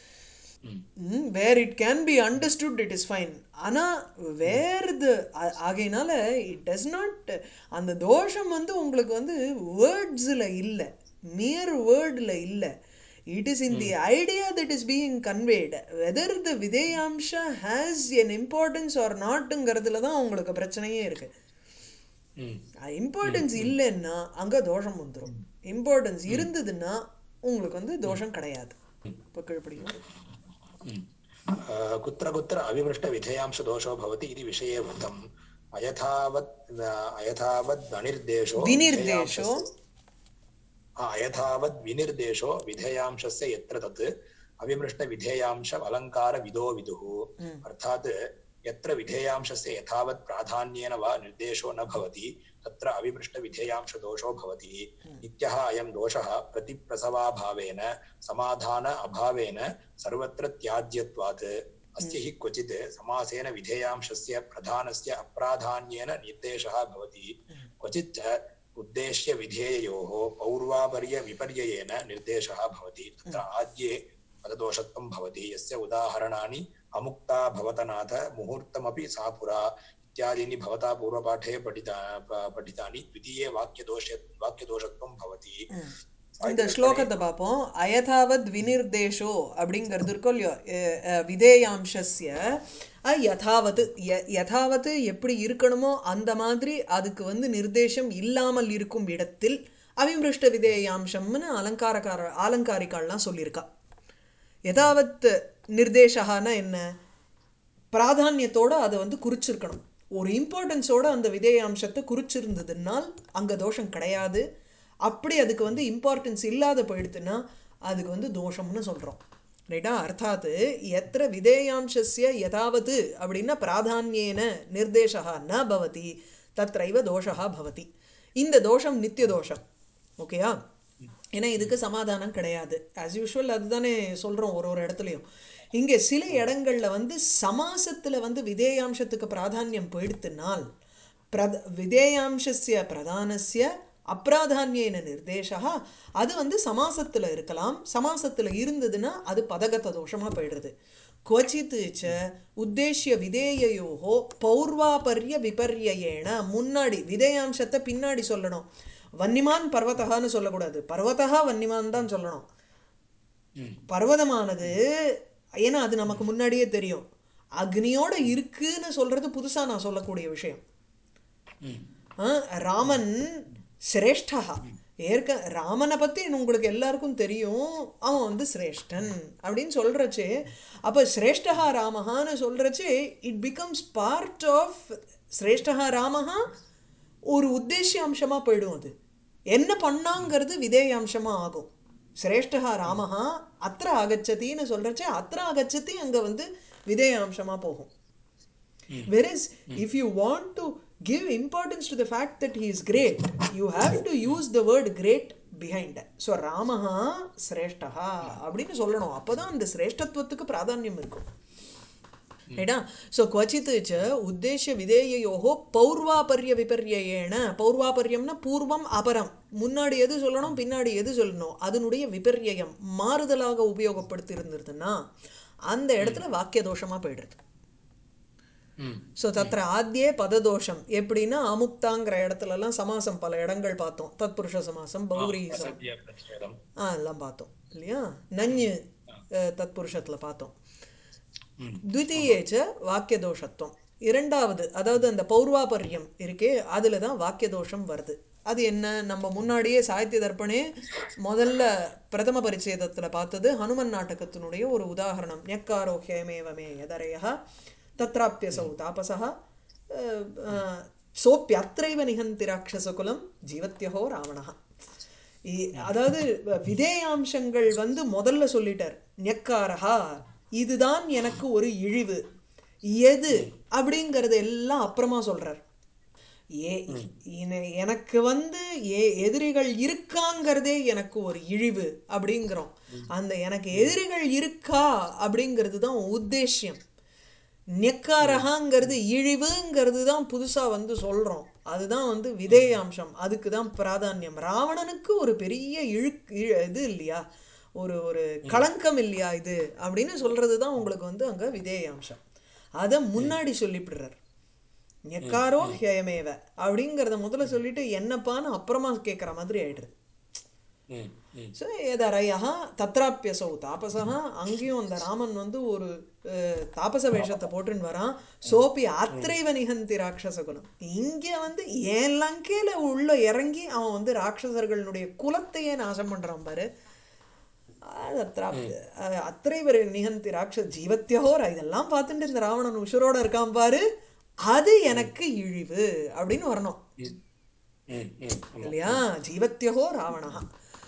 hmm where it can be understood it is fine ஆனால் வேர் இது ஆகையினால இட் டஸ் நாட் அந்த தோஷம் வந்து உங்களுக்கு வந்து வேர்ட்ஸில் இல்லை மியர் வேர்டில் இல்லை it is in the idea that is being conveyed whether the விதேயாம்சா ஹேஸ் என் இம்பார்ட்டன்ஸ் ஆர் நாட்டுங்கிறதுல தான் உங்களுக்கு பிரச்சனையே இருக்குது ம் இம்பார்ட்டன்ஸ் இல்லைன்னா அங்கே தோஷம் வந்துடும் இம்பார்ட்டன்ஸ் இருந்ததுன்னா உங்களுக்கு வந்து தோஷம் கிடையாது இப்போ கீழ்ப்படியும் ம். अ, कुत्र कुत्र अविमृष्टविधेयांशदोषो भवति इति विषये उक्तम् अयथावत् अयथावद् अनिर्देशो विनिर्देशो विधेयांशस्य- हा, अयथावद् विनिर्देशो विधेयांशस्य यत्र तत् अविमृष्टविधेयांश अलङ्कारविदो विदुः अर्थात् यत्र विधेयांशस्य यथावत् प्राधान्येन वा निर्देशो न भवति तत्र अविमृष्टविधेयांशदोषो भवति नित्यः अयं दोषः प्रतिप्रसवाभावेन समाधान अभावेन सर्वत्र त्याज्यत्वात् अस्य हि क्वचित् समासेन विधेयांशस्य प्रधानस्य अप्राधान्येन निर्देशः भवति क्वचित् च उद्देश्यविधेययोः पौर्वापर्यविपर्ययेन निर्देशः भवति तत्र आद्ये पददोषत्वं भवति यस्य उदाहरणानि अमुक्ता भवतनाथ मुहूर्तमपि सा पुरा इत्यादीनि भवता पूर्वपाठे पठिता प- पठितानि द्वितीये वाक्यदोष वाक्यदोषत्वं भवति இந்த ஸ்லோகத்தை பார்ப்போம் அயதாவத் வினிர்தேஷோ அப்படிங்கிறது இருக்கோ இல்லையோ அஹ், அஹ், விதேயாம்சஸ்ய அஹ், யதாவத் ய- யதாவத் எப்படி இருக்கணுமோ அந்த மாதிரி அதுக்கு வந்து நிர்தேசம் இல்லாமல் இருக்கும் இடத்தில் அவிமிருஷ்ட விதேயாம்சம்னு அலங்காரக்கார ஆலங்காரிக்கால்லாம் சொல்லியிருக்கா யதாவத் நிர்தேசகான என்ன பிராதானியத்தோட அதை வந்து குறிச்சிருக்கணும் ஒரு இம்பார்ட்டன்ஸோட அந்த விதேயாம்சத்தை குறிச்சிருந்ததுனால் அங்கே தோஷம் கிடையாது அப்படி அதுக்கு வந்து இம்பார்ட்டன்ஸ் இல்லாத போயிடுத்துன்னா அதுக்கு வந்து தோஷம்னு சொல்கிறோம் ரைட்டா அர்த்தாத் எத்திர விதேயாம்சஸ்ய யதாவது அப்படின்னா பிராதானியேன நிர்தேசா ந பவதி தத்ரைவ தோஷா பவதி இந்த தோஷம் நித்திய தோஷம் ஓகேயா ஏன்னா இதுக்கு சமாதானம் கிடையாது ஆஸ் யூஷுவல் அதுதானே சொல்கிறோம் ஒரு ஒரு இடத்துலையும் இங்கே சில இடங்கள்ல வந்து சமாசத்தில் வந்து விதேயாம்சத்துக்கு பிராதானியம் போயிடுத்துனால் பிரத விதேயாம்சஸ்ய பிரதானஸ்ய அப்பிராதானியன நிர்தேசா அது வந்து சமாசத்தில் இருக்கலாம் சமாசத்தில் இருந்ததுன்னா அது பதகத தோஷமாக போயிடுறது क्वचित् च உத்தேசிய விதேயோகோ பௌர்வாபர்ய விபர்யேன முன்னாடி விதேயாம்சத்தை பின்னாடி சொல்லணும் வன்னிமான் பர்வதகான்னு சொல்லக்கூடாது பர்வதகா வன்னிமான் தான் சொல்லணும் ம் பர்வதமானது ஏன்னா அது நமக்கு முன்னாடியே தெரியும் அக்னியோட இருக்குன்னு சொல்றது புதுசா நான் சொல்லக்கூடிய விஷயம் ம் ஆ, ராமன் சிரேஷ்டா ஏற்க ராமனை பற்றி உங்களுக்கு எல்லாருக்கும் தெரியும் அவன் வந்து சிரேஷ்டன் அப்படின்னு சொல்கிறச்சே அப்போ சிரேஷ்டா ராமஹான்னு சொல்கிறச்சே இட் பிகம்ஸ் பார்ட் ஆஃப் சிரேஷ்டா ராமஹா ஒரு உத்தேசிய அம்சமாக போயிடும் அது என்ன பண்ணாங்கிறது விதேயாம்சமாக ஆகும் சிரேஷ்டா ராமஹா அத்திர ஆகச்சத்தின்னு சொல்கிறச்சே அத்திர ஆகச்சத்தி அங்கே வந்து விதேயாம்சமாக போகும் Whereas, if you want to give importance to the fact that he is great, you have to use the word great behind. So, ராமஹா சிரேஷ்டஹா அப்படின்னு சொல்லணும் அப்பதான் அந்த சிரேஷ்டத்துவத்துக்கு பிராதானியம் இருக்கும் ரைட்டா ஸோ क्वचित् च உத்தேசிய விதேயோகோ பௌர்வாபர்ய விபர்யேன பௌர்வாபர்யம்னா பூர்வம் அபரம் முன்னாடி எது சொல்லணும் பின்னாடி எது சொல்லணும் அதனுடைய விபர்யம் மாறுதலாக உபயோகப்படுத்தி இருந்ததுன்னா அந்த இடத்துல வாக்கிய தோஷமா போயிடுறது ம் ஸோ தத்திர ஆத்தியே பததோஷம் எப்படின்னா அமுக்தாங்கிற இடத்துலலாம் சமாசம் பல இடங்கள் பார்த்தோம் தத்புருஷ சமாசம் பௌரி சம் பிரசத்திய பிரச்சேதம் ஆ எல்லாம் பார்த்தோம் இல்லையா நஞ்சு அஹ், தத்புருஷத்தில் பார்த்தோம் ம் த்விதீயேச்ச வாக்கிய தோஷத்துவம் இரண்டாவது அதாவது அந்த பௌர்வாபரியம் இருக்கே அதில் தான் வாக்கிய தோஷம் வருது அது என்ன நம்ம முன்னாடியே சாகித்ய தர்ப்பணே முதல்ல பிரதம பரிச்சேதத்தில் பார்த்தது ஹனுமன் நாடகத்தினுடைய ஒரு உதாரணம் ஞக்காரோ ஹேமேவமே எதரையா தத்ராப்பியசௌ தாபசா அஹ், அஹ், சோப்பியத்ரைவ நிகந்தி ராட்சசகுலம் ஜீவத்யஹோ ராவணஹா இ- அதாவது விதேயாம்சங்கள் வந்து முதல்ல சொல்லிட்டார் ஞக்காரஹா இதுதான் எனக்கு ஒரு இழிவு எது அப்படிங்கறது எல்லாம் அப்புறமா சொல்றார் ஏ இன- எனக்கு வந்து ஏ எதிரிகள் இருக்காங்கிறதே எனக்கு ஒரு இழிவு அப்படிங்கிறோம் அந்த எனக்கு எதிரிகள் இருக்கா அப்படிங்கிறது தான் உத்தேசியம் நெக்காரகாங்கிறது இழிவுங்கிறது தான் புதுசாக வந்து சொல்கிறோம் அதுதான் வந்து விதேயாம்சம் அதுக்கு தான் பிராதானியம் ராவணனுக்கு ஒரு பெரிய இழு இழு- இது இல்லையா ஒரு ஒரு களங்கம் இல்லையா இது அப்படின்னு சொல்கிறது தான் உங்களுக்கு வந்து அங்கே விதேயாம்சம் அதை முன்னாடி சொல்லிவிடுறார் நெக்காரோ ஹேயமேவ அப்படிங்கிறத முதல்ல சொல்லிட்டு என்னப்பான்னு அப்புறமா கேட்குற மாதிரி ஆயிடுது ம் ம் ஸோ ஏதரையா தத்ராப்பியசௌ தாபசா அங்கேயும் அந்த ராமன் வந்து ஒரு அஹ், தாபச வேஷத்தை போட்டுன்னு வரான் சோப்பி அத்திரைவ நிகந்தி ராட்சச குலம் இங்கே வந்து ஏன் லங்கையில் உள்ள இறங்கி அவன் வந்து ராட்சசர்களுடைய குலத்தையே நாசம் பண்ணுறான் பாரு அது அத்ராப்தி- அஹ், அத்திரைவர் நிகந்தி ராட்ச ஜீவத்தியஹோர இதெல்லாம் பார்த்துட்டு இந்த ராவணன் உசுரோட இருக்கான் பாரு அது எனக்கு இழிவு அப்படின்னு வரணும் ம் ம் ம் ஆமா இல்லையா ஜீவத்தியஹோ ராவணா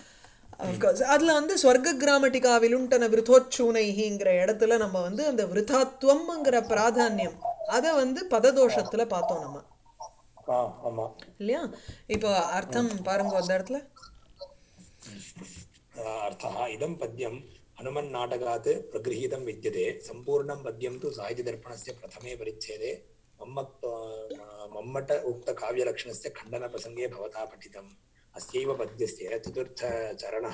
அதில் வந்து ஸ்வர்க கிராமட்டிகா விலுண்டன விருத்தோச்சூனைங்கிற இடத்துல நம்ம வந்து அந்த விருத்தாத்வம்ங்கிற பிராதானியம் அதை வந்து பததோஷத்தில் பார்த்தோம் நம்ம ஆ ஆமா இல்லையா இப்போ அர்த்தம் பாருங்க அந்த இடத்துல अर्थः इदं पद्यं हनुमन्नाटकात् प्रगृहीतं विद्यते सम्पूर्णं पद्यं तु साहित्यदर्पणस्य प्रथमे परिच्छेदे मम्मत् मम्मट उक्तकाव्यलक्षणस्य खण्डनप्रसङ्गे भवता पठितम् अस्यैव पद्यस्य चतुर्थचरणः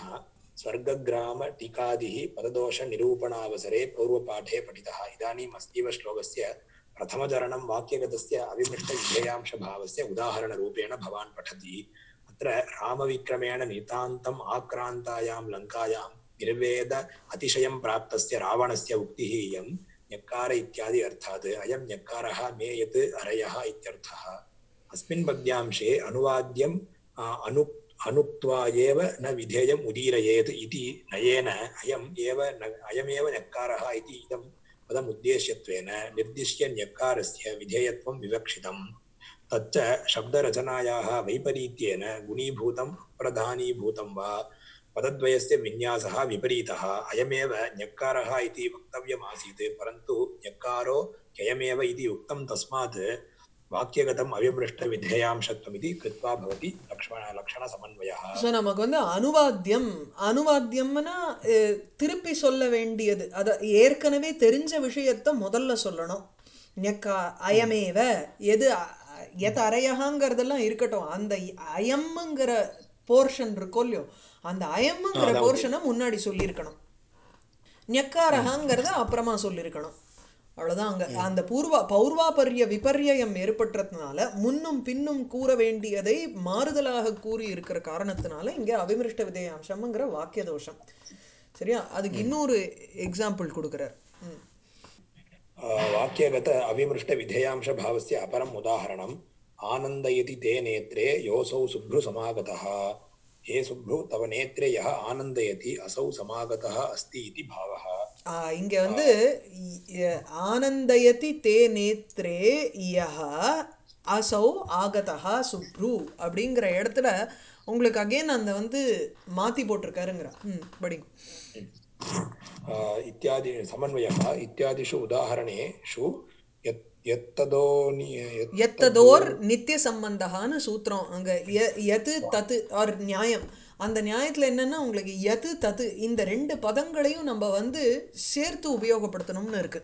स्वर्गग्रामटीकादिः पददोषनिरूपणावसरे पूर्वपाठे पठितः इदानीम् अस्यैव श्लोकस्य प्रथमचरणं वाक्यगतस्य अविमृष्टविधेयांशभावस्य उदाहरणरूपेण भवान् पठति अत्र रामविक्रमेण नितान्तम् आक्रान्तायां लङ्कायां निर्वेद अतिशयं प्राप्तस्य रावणस्य उक्तिः इयं ञक्कार इत्यादि अर्थात् अयं ञक्कारः मे यत् अरयः इत्यर्थः अस्मिन् पद्यांशे अनुवाद्यं आ, अनु अनुक्त्वा एव न विधेयम् उदीरयेत् इति नयेन अयम् एव न अयमेव ञक्कारः इति इदं पदम् उद्देश्यत्वेन निर्दिश्य ञक्कारस्य विधेयत्वं विवक्षितम् तच्च शब्दरचनायाः वैपरीत्येन गुणीभूतम् अप्रधानीभूतं वा पदद्वयस्य विन्यासः विपरीतः अयमेव ञक्कारः इति वक्तव्यमासीत् परन्तु ञक्कारो ह्ययमेव इति उक्तं तस्मात् वाक्यगतम् अविमृष्टविधेयांशत्वमिति कृत्वा भवति लक्ष्मण लक्षणसमन्वयः ஸோ நமக்கு வந்து அனுவாத்தியம் அனுவாத்தியம்னா அஹ், திருப்பி சொல்ல வேண்டியது அதை ஏற்கனவே தெரிஞ்ச விஷயத்த முதல்ல சொல்லணும் ஞக்கா அயமேவ எது அ- எது அரையகாங்கிறதெல்லாம் இருக்கட்டும் அந்த அயம்ங்கிற போர்ஷன் இருக்கோ இல்லையோ அந்த அயம்ங்கிற அதாவது- போர்ஷனை முன்னாடி சொல்லியிருக்கணும் ஞக்காரகாங்கிறத அப்புறமா சொல்லியிருக்கணும் அவ்வளோதான் அங்கே அந்த பூர்வா பௌர்வாபரிய விபர்யம் ஏற்பட்டதுனால முன்னும் பின்னும் கூற வேண்டியதை மாறுதலாக கூறி இருக்கிற காரணத்தினால இங்கே அபிமிருஷ்ட விதேயாம்சம்ங்கிற வாக்கிய தோஷம் சரியா அதுக்கு இன்னொரு எக்ஸாம்பிள் கொடுக்குறார் ம் आ, वाक्यगत अविमृष्टविधेयांशभावस्य अपरम् उदाहरणम् आनन्दयति ते नेत्रे योऽसौ शुभ्रु समागतः हे शुभ्रु तव नेत्रे यः आनन्दयति असौ समागतः अस्ति इति भावः ஆ, இங்க வந்து இ- ஆனந்தயதி தே நேத்ரே யஹ அசௌ ஆகதா சுப்ரு அப்படிங்கிற இடத்துல உங்களுக்கு அகைன் அந்த வந்து மாத்தி போட்டிருக்காருங்கிற ம் படிங்க आ, इत्यादि समन्वयः इत्यादिषु उदाहरणेषु यत् यत्तदो नि- எத்ததோர் நித்திய சம்பந்தகான்னு சூத்திரம் அங்க எ- எது தத்து ஆர் நியாயம் அந்த நியாயத்துல என்னன்னா உங்களுக்கு எது தத்து இந்த ரெண்டு பதங்களையும் நம்ம வந்து சேர்த்து உபயோகப்படுத்தணும்னு இருக்கு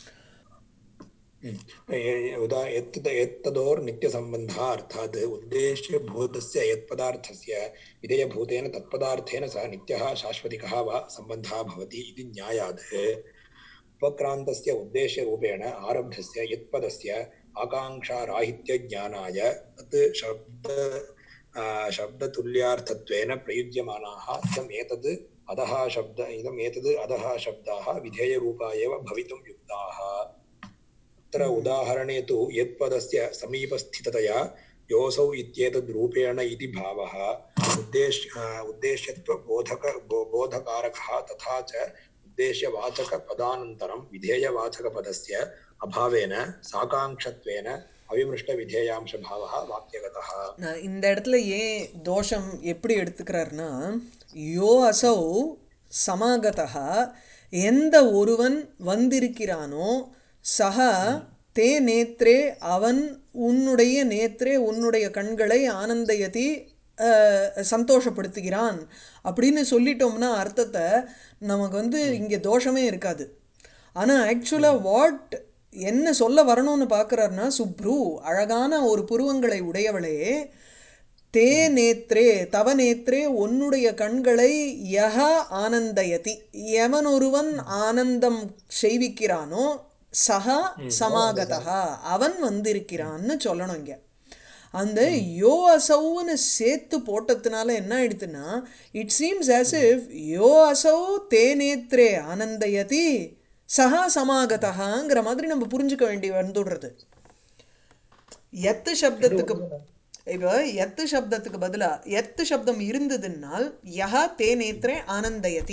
ए- उदा यत् यत्तदोर् नित्यसम्बन्धः अर्थात् उद्देश्यभूतस्य यत्पदार्थस्य विधेयभूतेन तत्पदार्थेन सह नित्यः शाश्वतिकः वा सम्बन्धः भवति इति न्यायात् उपक्रान्तस्य उद्देश्यरूपेण आरब्धस्य यत्पदस्य आकाङ्क्षाराहित्यज्ञानाय तत् शब्द आ, शब्दतुल्यार्थत्वेन प्रयुज्यमानाः इदम् एतद् अधः शब्द इदम् एतद् अधः शब्दाः विधेयरूपा एव भवितुं युक्ताः अत्र उदाहरणे तु यत्पदस्य समीपस्थिततया योऽसौ इत्येतद् रूपेण इति भावः उद्देश्य उद्देश्यत्वबोधक बो- बोधकारकः तथा च उद्देश्यवाचकपदानन्तरं विधेयवाचकपदस्य अभावेन साकाङ्क्षत्वेन अविमृष्टविधेयांशभावः वाक्यगतः நான் இந்த இடத்துல ஏன் தோஷம் எப்படி எடுத்துக்கிறாருன்னா யோ அசௌ சமாகதா எந்த ஒருவன் வந்திருக்கிறானோ சக தே நேத்ரே அவன் உன்னுடைய நேத்ரே உன்னுடைய கண்களை ஆனந்தயதி அஹ், சந்தோஷப்படுத்துகிறான் அப்படின்னு சொல்லிட்டோம்னா அர்த்தத்தை நமக்கு வந்து இங்கே தோஷமே இருக்காது ஆனால் ஆக்சுவலாக வாட் என்ன சொல்ல வரணும்னு பார்க்குறாருன்னா சுப்ரு அழகான ஒரு புருவங்களை உடையவளே தே நேத்ரே தவ நேத்ரே உன்னுடைய கண்களை யஹ ஆனந்தயதி எவன் ஒருவன் ஆனந்தம் செய்விக்கிறானோ சஹா சமாகதா அவன் வந்திருக்கிறான்னு சொல்லணும் இங்க அந்த யோ அசௌன்னு சேர்த்து போட்டதுனால என்ன ஆயிடுதுன்னா இட் சீம்ஸ் as if யோ அசௌ தே நேத்ரே ஆனந்தயதி சஹா சமாகதகாங்கிற மாதிரி நம்ம புரிஞ்சுக்க வேண்டி வந்துடுறது எத்து சப்தத்துக்கு இப்போ எத்து சப்தத்துக்கு பதிலா எத்து சப்தம் இருந்ததுன்னால் யஹ தே நேத்ரே ஆனந்தயதி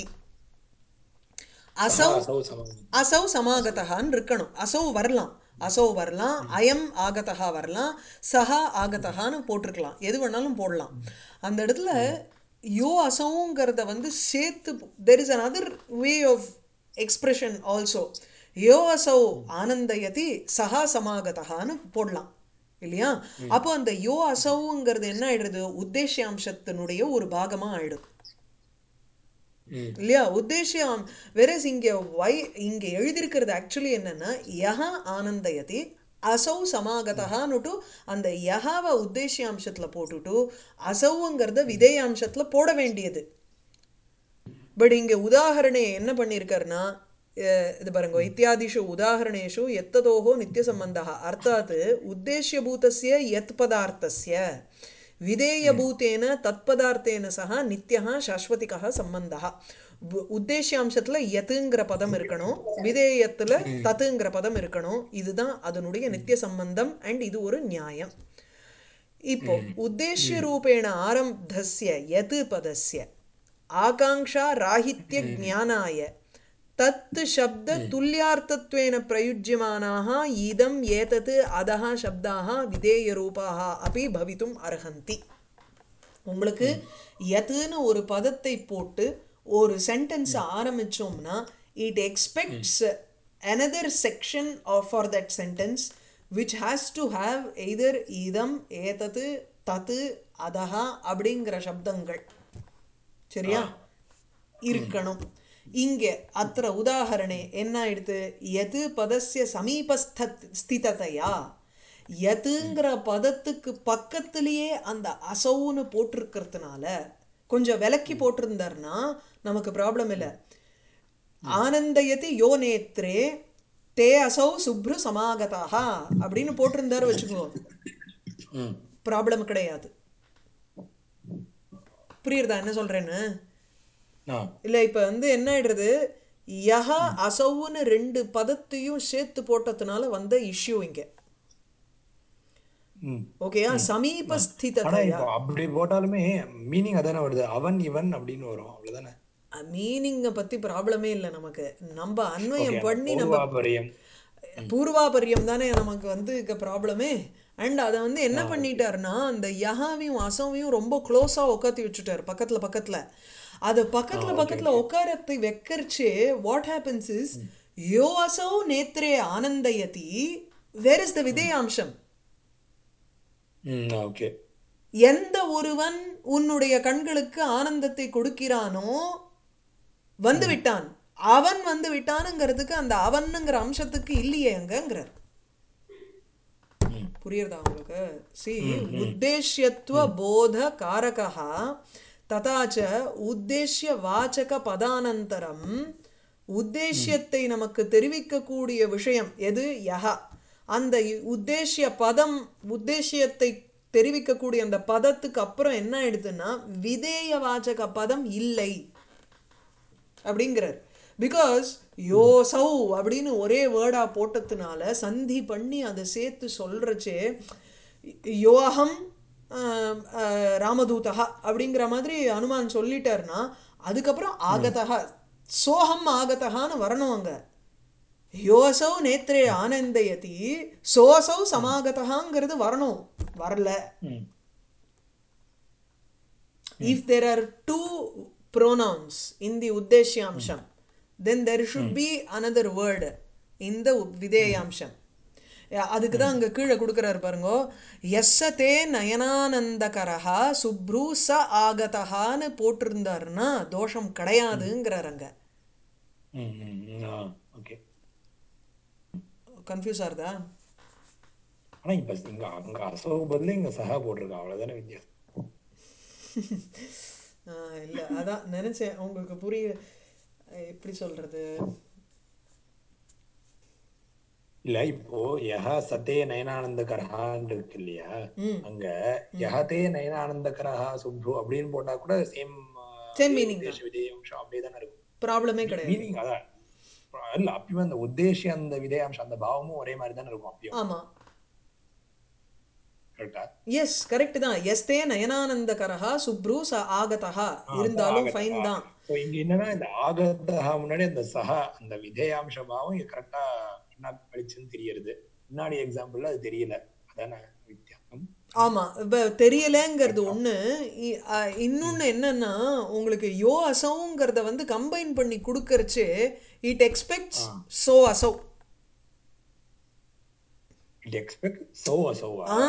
அசௌ असौ समं அசௌ சமாகதகான்னு இருக்கணும் அசௌ வரலாம் அசௌ வரலாம் அயம் ஆகதகா வரலாம் சஹா ஆகதகான்னு போட்டிருக்கலாம் எது வேணாலும் போடலாம் அந்த இடத்துல யோ அசௌங்கிறத வந்து சேர்த்து there is another way of expression also யோ அசௌ ஆனந்தயதி சஹா சமாகதகான்னு போடலாம் இல்லையா அப்போ அந்த யோ அசௌங்கிறது என்ன ஆயிடுறது உத்தேசியாம்சத்தினுடைய ஒரு பாகமா ஆயிடும் ம் இல்லையா உத்தேசியம் வெரஸ் இங்க வை இங்க எழுதியிருக்கிறது ஆக்சுவலி என்னன்னா யஹ ஆனந்தயதி அசௌ சமாகதகான்னுட்டு அந்த யஹாவை உத்தேசியாம்சத்துல போட்டுட்டு அசௌங்கிறத விதேயாம்சத்துல போட வேண்டியது பட் இங்க உதாகரணே என்ன பண்ணியிருக்காருன்னா அஹ் இது பாருங்க இத்தியாதிஷு உதாகரணேஷு எத்ததோஹோ நித்தியசம்பந்தः அர்த்தாத் உத்தேசியபூதஸ்ய யத் பதார்த்தஸ்ய விதேயபூதேன தத்பதார்த்தேன சக நித்யः சாஸ்வதிகः சம்பந்தः உ- உத்தேசியாம்சத்துல யத்துங்கிற பதம் இருக்கணும் விதேயத்துல தத்துங்கிற பதம் இருக்கணும் இதுதான் அதனுடைய நித்திய சம்பந்தம் அண்ட் இது ஒரு நியாயம் இப்போ உத்தேசிய ரூபேண ஆரம்பஸ்ய யத் பதஸ்ய ஆகாங்ஷா ராஹித்ய ஞானாய தத் சப்த துல்யார்த்தத்வேன பிரயுஜ்யமானாः இதம் ஏதத் அதः சப்தாः விதேய ரூபாः அப்படி பவித்தும் அர்ஹந்தி உங்களுக்கு யத்துன்னு ஒரு பதத்தை போட்டு ஒரு சென்டென்ஸ் ஆரம்பிச்சோம்னா it expects another section of for that sentence which has to have either இதம் ஏதது தத்து அதஹா அப்படிங்கிற சப்தங்கள் சரியா இருக்கணும் இங்கே அத்திர உதாகரணே என்ன ஆயிடுத்து எது பதஸ்ய சமீபஸ்த ஸ்திததையா எதுங்கிற பதத்துக்கு பக்கத்திலேயே அந்த அசவுன்னு போட்டிருக்கிறதுனால கொஞ்சம் விலக்கி போட்டிருந்தாருன்னா நமக்கு ப்ராப்ளம் இல்லை ஆனந்தயதி யோ நேத்ரே தே அசௌ சுப்ரு சமாகதாக அப்படின்னு போட்டிருந்தாரு வச்சுக்கோ ம் ப்ராப்ளம் கிடையாது புரியுறதா என்ன சொல்றேன்னு ஆ இல்லை இப்போ வந்து என்ன ஆயிடுறது யஹா அசவுன்னு ரெண்டு பதத்தையும் சேர்த்து போட்டதுனால வந்த இஷ்யூ இங்க ம் ஓகேயா ஆனா சமீபஸ்திததையா இப்போ அப்படி போட்டாலுமே மீனிங் அதானே வருது அவன் இவன் அப்படின்னு வரும் அவ்வளவுதானே மீனிங்கை பத்தி ப்ராப்ளமே இல்லை நமக்கு நம்ம அன்வயம் ஓகே பண்ணி நம்ம பூர்வாபரியம் பூர்வாபரியம் தானே நமக்கு வந்து இங்க ப்ராப்ளமே அண்ட் அதை வந்து என்ன ஆ ஓகே பண்ணிட்டாருன்னா அந்த யஹாவையும் அசவையும் ரொம்ப க்ளோஸாக உட்காத்தி வச்சுட்டாரு பக்கத்துல பக்கத்துல அது ஆ பக்கத்துல ஓகே பக்கத்துல ஓகே உட்காரத்தை வைக்கிறச்சே வாட் ஹேப்பன்ஸ் இஸ் யோ அசௌ நேத்ரே ஆனந்தயதி வேர் இஸ் த விதேயாம்சம் ம் ஓகே எந்த ஒருவன் உன்னுடைய கண்களுக்கு ஆனந்தத்தை கொடுக்கிறானோ வந்து ம் விட்டான் அவன் வந்து விட்டானுங்கிறதுக்கு அந்த அவனுங்கிற அம்சத்துக்கு இல்லையே அங்கங்கிறார் ம் புரியுறதா உங்களுக்கு சி ம் ம் உத்தேஷ்யத்துவ போத காரகः तथा च उद्देश्य वाचक पदानन्तरं உத்தேசியத்தை நமக்கு தெரிவிக்கக்கூடிய விஷயம் எது யஹ அந்த இ- உத்தேசிய பதம் உத்தேசியத்தை தெரிவிக்கக்கூடிய அந்த பதத்துக்கு அப்புறம் என்ன ஆயிடுதுன்னா விதேய வாச்சக பதம் இல்லை அப்படிங்கிறார் பிகாஸ் யோசௌ அப்படின்னு ஒரே வேர்டா போட்டதுனால சந்தி பண்ணி அதை சேர்த்து சொல்றச்சே யோகம் ஆஹ், ஆஹ், ராமதூதா அப்படிங்கிற மாதிரி அனுமான் சொல்லிட்டாருன்னா அதுக்கப்புறம் ஆகதா சோகம் ஆகதகான்னு வரணும் அங்க யோசௌ நேத்ரே ஆனந்தயதி சோசௌ சமாகதகாங்கிறது வரணும் வரல ம் if there are two pronouns in the uddeshyamsham then there should be another word in the videyamsham அதுக்கு தான் அங்கே கீழே கொடுக்குறாரு பாருங்க எஸ்ஸ தே நயனானந்தகரஹா சுப்ரு ச ஆகதஹான்னு போட்டிருந்தாருன்னா தோஷம் கிடையாதுங்கிறார் அங்க ம் ம் ம். ஆ ஓகே கன்ஃபியூஸ் ஆகுதா ஆனா இப்ப இங்க அங்க அசோக பதிலா இங்க சஹா போட்டிருக்கான் அவ்வளவுதானே வித்தியாசம் இல்லை அதான் நினச்சேன் உங்களுக்கு புரிய எப்படி சொல்றது இல்ல இப்போ யஹ சத்தே நயனானந்தகரஹான்னு இருக்கு இல்லையா ம் அங்க யஹதே நயனானந்தகரஹா சுப்ரு அப்படின்னு போட்டா கூட சேம் சேம் மீனிங் தான் உத்தேச விதேயம்சம் அப்படியே தானே இருக்கும் ப்ராப்ளமே கிடையாது மீனிங் அதான் இல்ல அப்பயும் அந்த உத்தேசிய அந்த விதேயாம்சம் அந்த பாவமும் ஒரே மாதிரி தானே இருக்கும் அப்பயும் ஆமாம் கரெக்டா எஸ் கரெக்ட் தான் எஸ்தே நயனானந்தகரஹா சுப்ரு ச ஆகதஹா இருந்தாலும் ஃபைன் தான் ஸோ இங்க என்னன்னா இந்த ஆகத்தஹா முன்னாடி அந்த சஹா அந்த விதேயாம்ச பாவம் இங்க கரெக்டா என்ன படிச்சுன்னு தெரியறது முன்னாடி எக்ஸாம்பிள்ல அது தெரியல அதானே வித்தியாசம் ஆமா இப்ப தெரியலங்கிறது ஒண்ணு இ- அ, இன்னொன்னு என்னன்னா உங்களுக்கு யோ அசவுங்கிறத வந்து கம்பைன் பண்ணி கொடுக்கறச்சு இட் எக்ஸ்பெக்ட்ஸ் சோ அசௌ இட் எக்ஸ்பெக்ட் சோ அசோவா ஆ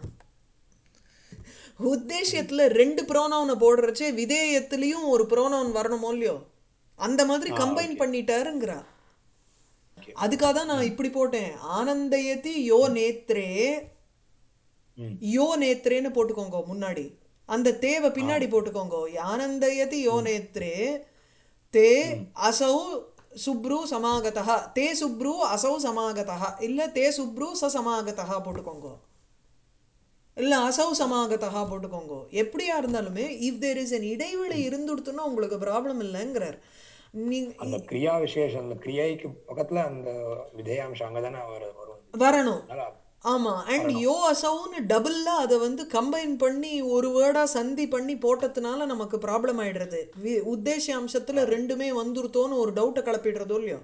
உத்தேசியத்துல ரெண்டு ப்ரோனவுனை போடுறச்சே விதேயத்திலையும் ஒரு ப்ரோனவுன் வரணுமோ இல்லையோ அந்த மாதிரி கம்பைன் பண்ணிட்டாருங்கிறா Okay. அதுக்காக தான் நான் இப்படி போட்டேன் ஆனந்தயதி யோ நேத்ரே ம் யோ நேத்ரேன்னு போட்டுக்கோங்க முன்னாடி அந்த தேவை பின்னாடி போட்டுக்கோங்க ஆனந்தயதி யோ நேத்ரே தே அசௌ சுப்ரு சமாகதா தே சுப்ரு அசௌ சமாகதா இல்ல தே சுப்ரு ச சமாகதா போட்டுக்கோங்க இல்ல அசௌ சமாகதா போட்டுக்கோங்க எப்படியா இருந்தாலுமே இஃப் தேர் இஸ் an இடைவெளி இருந்துடுத்துன்னா உங்களுக்கு ப்ராப்ளம் இல்லைங்கிறார் நீங்க அந்த கிரியா விசேஷம் அந்த கிரியைக்கு பக்கத்துல அந்த விதேயாம்சம் அங்கதானே வர வரும் வரணும் அதனால ஆமா அண்ட் யோ அசவுன்னு டபுள்ல அதை வந்து கம்பைன் பண்ணி ஒரு வேர்டா சந்தி பண்ணி போட்டதுனால நமக்கு ப்ராப்ளம் ஆயிடுறது வி- உத்தேசிய அம்சத்துல ரெண்டுமே வந்துருத்தோன்னு ஒரு டவுட்டை கிளப்பிடுறதோ இல்லையோ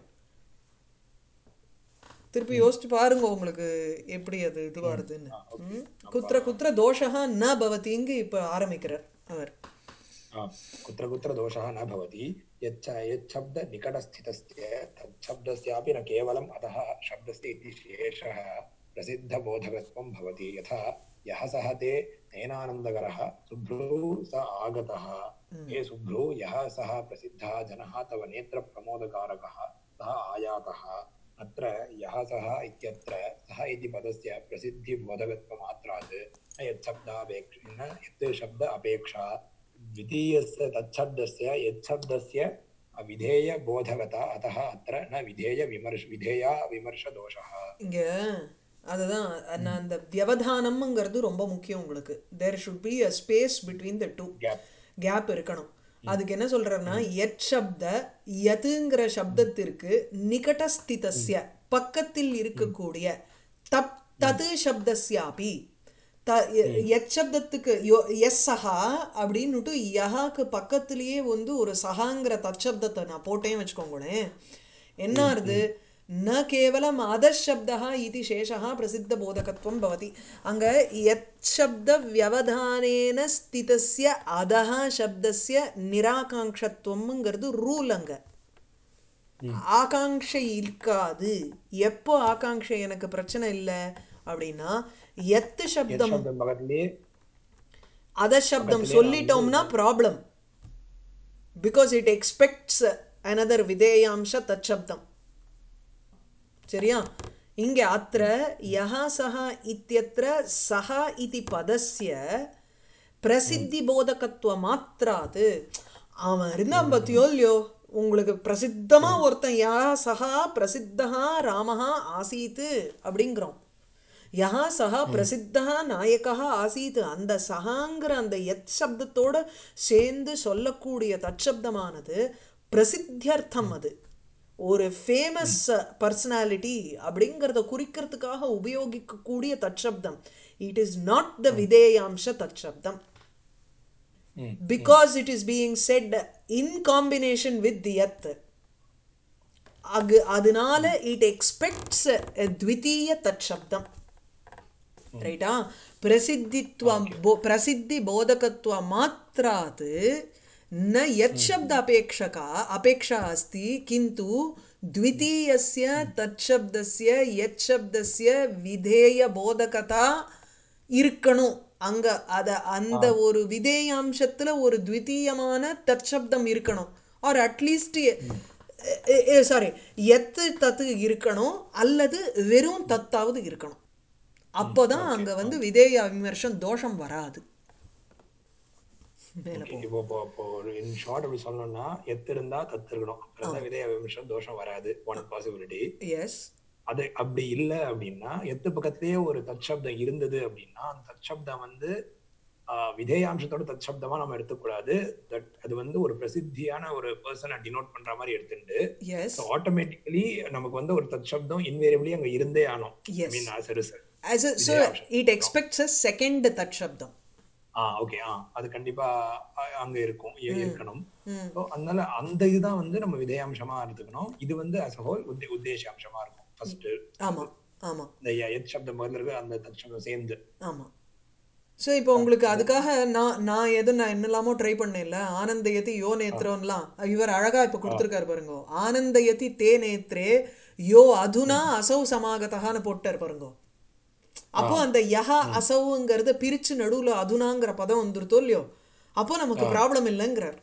திருப்பி யோசிச்சு பாருங்க உங்களுக்கு எப்படி அது இது வருதுன்னு ம்? குத்திர குத்திர தோஷா ந பவதிங்க இப்ப ஆரம்பிக்கிறார் அவர் आ, कुत्र कुत्र दोषः न भवति यच्च यच्छब्दनिकटस्थितस्य तच्छब्दस्यापि न केवलम् अतः शब्दस्य इति शेषः प्रसिद्धबोधकत्वं भवति यथा यः सः ते नयनानन्दकरः शुभ्रू स आगतः हे शुभ्रू यः सः प्रसिद्धः जनः तव नेत्रप्रमोदकारकः सः आयातः अत्र यः सः इत्यत्र सः इति पदस्य प्रसिद्धिबोधकत्वमात्रात् न यच्छब्दापेक्ष न यत् शब्द अपेक्षा द्वितीयस्य तच्छब्दस्य यच्छब्दस्य विधेयबोधकता अतः अत्र न विधेयविमर्श विधेया विमर्शदोषः இங்க அதுதான் நான் அந்த வியவதானம்ங்கிறது ரொம்ப முக்கியம் உங்களுக்கு there should be a space between the two gap gap இருக்கணும் அதுக்கு என்ன சொல்றாருன்னா எத் சப்த யதுங்கிற சப்தத்திற்கு நிகடஸ்திதஸ்ய பக்கத்தில் இருக்கக்கூடிய தப் தது சப்தஸ்யாபி த எத் சப்தத்துக்கு யோ எஸ் சஹா அப்படின்னுட்டு யஹாக்கு பக்கத்திலேயே வந்து ஒரு சஹாங்கிற தற்சப்தத்தை நான் போட்டேன்னு வச்சுக்கோங்களேன் என்ன ஆறுது ந கேவலம் அதசப்தா இது சேஷா பிரசித்த போதகத்துவம் பவதி அங்க யத் சப்த வியவதானேன ஸ்திதஸ்ய அதஹ சப்தஸ்ய நிராகாங்ஷத்துவம்ங்கிறது ரூல் அங்க ஆகாங்ஷை இருக்காது எப்போ ஆகாங்ஷை எனக்கு பிரச்சனை இல்லை அப்படின்னா எத்து சப்தம் शब्दं பக்கத்திலே அத சப்தம் சொல்லிட்டோம்னா problem because it expects another விதேயாம்ச தச்சப்தம் சரியா இங்கே அத்த யஹ சஹ இத்தியத்திர சஹ இதி பதஸ்ய பிரசித்தி போதகத்துவ மாத்திராது அவன் இருந்தான் பத்தியோ இல்லையோ உங்களுக்கு பிரசித்தமா ஒருத்தன் யா சஹா பிரசித்தா ராமஹா ஆசீத்து அப்படிங்கிறோம் யா சஹா பிரசித்தா நாயக்கா ஆசீத் அந்த சஹாங்கிற அந்த எத் சப்தத்தோட சேர்ந்து சொல்லக்கூடிய தற்சப்தமானது பிரசித்தியர்த்தம் அது ஒரு ஃபேமஸ் பர்சனாலிட்டி அப்படிங்கிறத குறிக்கிறதுக்காக உபயோகிக்கக்கூடிய தற்சப்தம் இட் இஸ் நாட் த விதேயாம்ச தற்சப்தம் hmm. because it is being said in combination with the earth அகு அதனால இட் எக்ஸ்பெக்ட்ஸ் த்விதீய தற்சப்தம் ரைட்டா பிரசித்தித்வம் போ பிரசித்தி போதகத்துவ மாத்திராத் न यच्छब्द अपेक्षका अपेक्षा अस्ति किन्तु द्वितीयस्य तच्छब्दस्य यच्छब्दस्य விதேயபோதகதா இருக்கணும் அங்க அத அந்த ஒரு விதேயாம்சத்துல ஒரு த்விதீயமான தற்சப்தம் இருக்கணும் ஆர் அட்லீஸ்ட் சாரி எத்து தத்து இருக்கணும் அல்லது வெறும் தத்தாவது இருக்கணும் அப்போதான் அங்க வந்து விதேய விமர்சம் தோஷம் வராது மேல Okay, இப்போ இப்போ இப்போ ஒரு இன் ஷார்ட் அப்படி சொல்லணும்னா எத்து இருந்தா தத்து இருக்கணும் அப்புறம் தான் விதய விமர்சனம் தோஷம் வராது ஒன் பாசிபிலிட்டி எஸ் அது அப்படி இல்ல அப்படின்னா எத்து பக்கத்திலேயே ஒரு தற்சப்தம் இருந்தது அப்படின்னா அந்த தற்சப்தம் வந்து ஆஹ், விதேயாம்சத்தோட தற்சப்தமா நம்ம எடுத்துக்கூடாது தட் அது வந்து ஒரு பிரசித்தியான ஒரு பர்சனை டினோட் பண்ற மாதிரி எடுத்துட்டு எஸ் ஆட்டோமேட்டிக்கலி நமக்கு வந்து ஒரு தற்சப்தம் இன்வேரியபிளி அங்க இருந்தே ஆனோம் I Yes. Mean as result as a, so it expects a second தற்சப்தம் ஆ ஓகே ஆ அது கண்டிப்பா அ- அங்க இருக்கும் இ- இருக்கணும் ம். So, அதனால அந்த இதுதான் வந்து நம்ம விதயாம்சமா எடுத்துக்கணும் இது வந்து as a whole உத்தே உத்தேசாம்சமா இருக்கும் ஃபர்ஸ்ட் ஆமா ஆமா இந்த ய- எத் சப்தம் முதல்ல இருக்கு அந்த தற்சப்தம் சேர்ந்து ஆமா ஸோ இப்போ உங்களுக்கு அதுக்காக நான் நான் எது நான் என்னெல்லாமோ ட்ரை பண்ணேன்ல ஆனந்தயதி யோ நேத்ரோன்லாம் இவர் அழகா இப்போ கொடுத்துருக்காரு பாருங்க ஆனந்தயதி தே நேத்ரே யோ அதுனா அசௌ சமாகதகான்னு போட்டார் பாருங்க அப்போ அந்த யஹா அசவுங்கிறத பிரிச்சு நடுவுல அதுனாங்கிற பதம் வந்துருத்தோ இல்லையோ அப்போ நமக்கு ப்ராப்ளம் இல்லைங்கிறார்